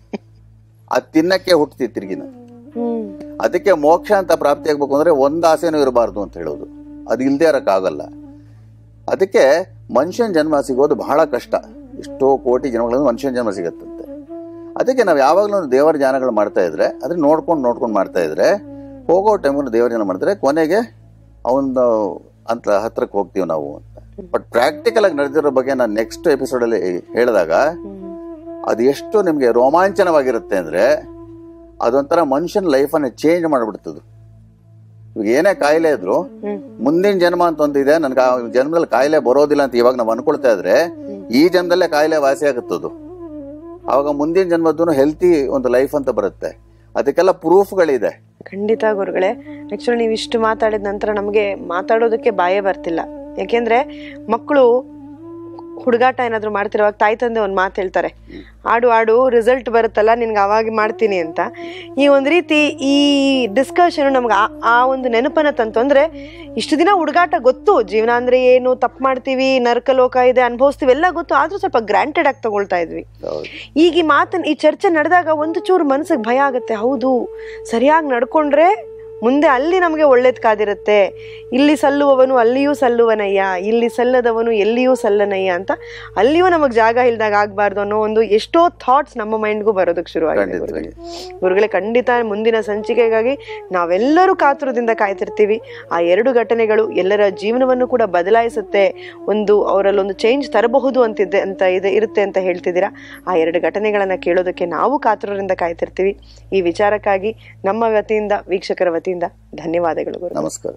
ಅದ್ ತಿನ್ನಕ್ಕೆ ಹುಟ್ತಿ ತಿರ್ಗಿನ ಹ್ಮ್ ಅದಕ್ಕೆ ಮೋಕ್ಷ ಅಂತ ಪ್ರಾಪ್ತಿ ಆಗ್ಬೇಕು ಅಂದ್ರೆ ಒಂದ್ ಆಸೆನೂ ಇರಬಾರ್ದು ಅಂತ ಹೇಳೋದು ಅದು ಇಲ್ದೇ ಇರಕ್ಕಾಗಲ್ಲ ಅದಕ್ಕೆ ಮನುಷ್ಯನ ಜನ್ಮ ಸಿಗೋದು ಬಹಳ ಕಷ್ಟ ಎಷ್ಟೋ ಕೋಟಿ ಜನ್ಮಗಳನ್ನು ಮನುಷ್ಯನ ಜನ್ಮ ಸಿಗತ್ತಂತೆ ಅದಕ್ಕೆ ನಾವು ಯಾವಾಗಲೂ ದೇವರ ಧ್ಯಾನಗಳು ಮಾಡ್ತಾ ಇದ್ರೆ ಅದನ್ನ ನೋಡ್ಕೊಂಡು ನೋಡ್ಕೊಂಡು ಮಾಡ್ತಾ ಇದ್ರೆ ಹೋಗೋ ಟೈಮಲ್ಲಿ ದೇವರ ಧ್ಯಾನ ಮಾಡಿದ್ರೆ ಕೊನೆಗೆ ಅವನ ಅಂತ ಹತ್ರಕ್ಕೆ ಹೋಗ್ತೀವಿ ನಾವು ಅಂತ ಬಟ್ ಪ್ರಾಕ್ಟಿಕಲ್ ಆಗಿ ನಡೆದಿರೋ ಬಗ್ಗೆ ನಾನು ನೆಕ್ಸ್ಟ್ ಎಪಿಸೋಡ್ ಅಲ್ಲಿ ಹೇಳಿದಾಗ ಹ್ಮ್ ಅದು ಎಷ್ಟು ನಿಮ್ಗೆ ರೋಮಾಂಚನವಾಗಿರುತ್ತೆ ಅಂದ್ರೆ ಅದೊಂಥರ ಮನುಷ್ಯನ ಲೈಫನ್ನು ಚೇಂಜ್ ಮಾಡ್ಬಿಡ್ತದೆ ಇವಾಗ ಏನೇ ಕಾಯಿಲೆ ಇದ್ರು ಹ್ಮ್ ಮುಂದಿನ ಜನ್ಮ ಅಂತ ಒಂದಿದೆ ನನ್ಗೆ ಆ ಜನ್ಮದಲ್ಲಿ ಕಾಯಿಲೆ ಬರೋದಿಲ್ಲ ಅಂತ ಇವಾಗ ನಾವು ಅನ್ಕೊಳ್ತಾ ಇದ್ರೆ ಈ ಜನ್ಮದಲ್ಲೇ ಕಾಯಿಲೆ ವಾಸಿ ಆಗುತ್ತದು ಅವಾಗ ಮುಂದಿನ ಜನ್ಮದ್ದು ಹೆಲ್ತಿ ಒಂದು ಲೈಫ್ ಅಂತ ಬರುತ್ತೆ ಅದಕ್ಕೆಲ್ಲ ಪ್ರೂಫ್ಗಳಿದೆ ಖಂಡಿತ ಗುರುಗಳೇ ಆಕ್ಚುಲಿ ನೀವು ಇಷ್ಟು ಮಾತಾಡಿದ ನಂತರ ನಮಗೆ ಮಾತಾಡೋದಕ್ಕೆ ಬಾಯೇ ಬರ್ತಿಲ್ಲ ಯಾಕೆಂದ್ರೆ ಮಕ್ಕಳು ಹುಡುಗಾಟ ಏನಾದ್ರು ಮಾಡ್ತಿರುವಾಗ ತಾಯಿ ತಂದೆ ಒಂದು ಮಾತು ಹೇಳ್ತಾರೆ ಆಡು ಆಡು ರಿಸಲ್ಟ್ ಬರುತ್ತಲ್ಲ ನಿನ್ಗೆ ಅವಾಗ ಮಾಡ್ತೀನಿ ಅಂತ ಈ ಒಂದು ರೀತಿ ಈ ಡಿಸ್ಕಷನ್ ನಮ್ಗೆ ಆ- ಆ ಒಂದು ನೆನಪನ್ನ ತಂತು ಅಂದ್ರೆ ಇಷ್ಟು ದಿನ ಹುಡುಗಾಟ ಗೊತ್ತು ಜೀವನ ಅಂದ್ರೆ ಏನು ತಪ್ಪು ಮಾಡ್ತೀವಿ ನರಕಲೋಕ ಇದೆ ಅನುಭವಿಸ್ತೀವಿ ಎಲ್ಲ ಗೊತ್ತು ಆದ್ರೂ ಸ್ವಲ್ಪ ಗ್ರಾಂಟೆಡ್ ಆಗಿ ತಗೊಳ್ತಾ ಇದ್ವಿ ಹೌದು. ಈಗ ಈ ಮಾತನ್ನ ಈ ಚರ್ಚೆ ನಡೆದಾಗ ಒಂದು ಚೂರು ಮನಸ್ಸಿಗೆ ಭಯ ಆಗುತ್ತೆ ಹೌದು ಸರಿಯಾಗಿ ನಡ್ಕೊಂಡ್ರೆ ಮುಂದೆ ಅಲ್ಲಿ ನಮಗೆ ಒಳ್ಳೇದ್ ಕಾದಿರುತ್ತೆ ಇಲ್ಲಿ ಸಲ್ಲುವವನು ಅಲ್ಲಿಯೂ ಸಲ್ಲುವನಯ್ಯ ಇಲ್ಲಿ ಸಲ್ಲದವನು ಎಲ್ಲಿಯೂ ಸಲ್ಲನಯ್ಯ ಅಂತ ಅಲ್ಲಿಯೂ ನಮಗೆ ಜಾಗ ಇಲ್ದಾಗ ಆಗ್ಬಾರ್ದು ಅನ್ನೋ ಒಂದು ಎಷ್ಟೋ ಥಾಟ್ಸ್ ನಮ್ಮ ಮೈಂಡ್ಗೂ ಬರೋದಕ್ಕೆ ಶುರುವಾಗಿದೆ ಗುರುಗಳೇ. ಖಂಡಿತವಾಗಿ ಗುರುಗಳೇ ಖಂಡಿತ ಮುಂದಿನ ಸಂಚಿಕೆಗಾಗಿ ನಾವೆಲ್ಲರೂ ಕಾತುರದಿಂದ ಕಾಯ್ತಿರ್ತೀವಿ ಆ ಎರಡು ಘಟನೆಗಳು ಎಲ್ಲರ ಜೀವನವನ್ನು ಕೂಡ ಬದಲಾಯಿಸುತ್ತೆ ಒಂದು ಅವರಲ್ಲಿ ಒಂದು ಚೇಂಜ್ ತರಬಹುದು ಅಂತಿದ್ದೆ ಅಂತ ಇದೆ ಇರುತ್ತೆ ಅಂತ ಹೇಳ್ತಿದ್ದೀರಾ ಆ ಎರಡು ಘಟನೆಗಳನ್ನ ಕೇಳೋದಕ್ಕೆ ನಾವು ಕಾತುರರಿಂದ ಕಾಯ್ತಿರ್ತೀವಿ ಈ ವಿಚಾರಕ್ಕಾಗಿ ನಮ್ಮ ವತಿಯಿಂದ ವೀಕ್ಷಕರ ವತಿಯಿಂದ ಧನ್ಯವಾದಗಳು ಗುರು ನಮಸ್ಕಾರ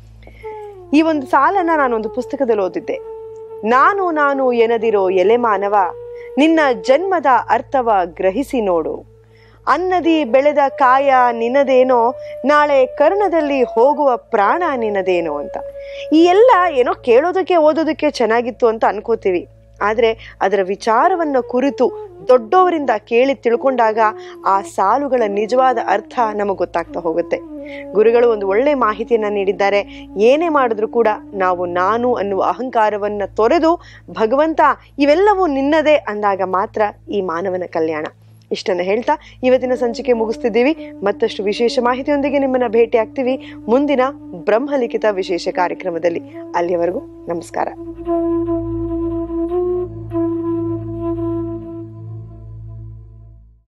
ಈ ಒಂದು ಸಾಲನ್ನ ನಾನೊಂದು ಪುಸ್ತಕದಲ್ಲಿ ಓದಿದ್ದೆ ನಾನು ನಾನು ಎನದಿರೋ ಎಲೆ ಮಾನವ ನಿನ್ನ ಜನ್ಮದ ಅರ್ಥವ ಗ್ರಹಿಸಿ ನೋಡು ಅನ್ನದಿ ಬೆಳೆದ ಕಾಯ ನಿನ್ನದೇನೋ ನಾಳೆ ಕರ್ಣದಲ್ಲಿ ಹೋಗುವ ಪ್ರಾಣ ನಿನ್ನದೇನೋ ಅಂತ ಈ ಎಲ್ಲ ಏನೋ ಕೇಳೋದಕ್ಕೆ ಓದೋದಕ್ಕೆ ಚೆನ್ನಾಗಿತ್ತು ಅಂತ ಅನ್ಕೋತೀವಿ ಆದ್ರೆ ಅದರ ವಿಚಾರವನ್ನ ಕುರಿತು ದೊಡ್ಡವರಿಂದ ಕೇಳಿ ತಿಳ್ಕೊಂಡಾಗ ಆ ಸಾಲುಗಳ ನಿಜವಾದ ಅರ್ಥ ನಮಗೆ ಗೊತ್ತಾಗ್ತಾ ಹೋಗುತ್ತೆ ಗುರುಗಳು ಒಂದು ಒಳ್ಳೆ ಮಾಹಿತಿಯನ್ನ ನೀಡಿದ್ದಾರೆ ಏನೇ ಮಾಡಿದ್ರು ಕೂಡ ನಾವು ನಾನು ಅನ್ನುವ ಅಹಂಕಾರವನ್ನ ತೊರೆದು ಭಗವಂತ ಇವೆಲ್ಲವೂ ನಿನ್ನದೇ ಅಂದಾಗ ಮಾತ್ರ ಈ ಮಾನವನ ಕಲ್ಯಾಣ ಇಷ್ಟನ್ನ ಹೇಳ್ತಾ ಇವತ್ತಿನ ಸಂಚಿಕೆ ಮುಗಿಸ್ತಿದ್ದೀವಿ ಮತ್ತಷ್ಟು ವಿಶೇಷ ಮಾಹಿತಿಯೊಂದಿಗೆ ನಿಮ್ಮನ್ನ ಭೇಟಿ ಆಗ್ತೀವಿ ಮುಂದಿನ ಬ್ರಹ್ಮಲಿಖಿತ ವಿಶೇಷ ಕಾರ್ಯಕ್ರಮದಲ್ಲಿ ಅಲ್ಲಿಯವರೆಗೂ ನಮಸ್ಕಾರ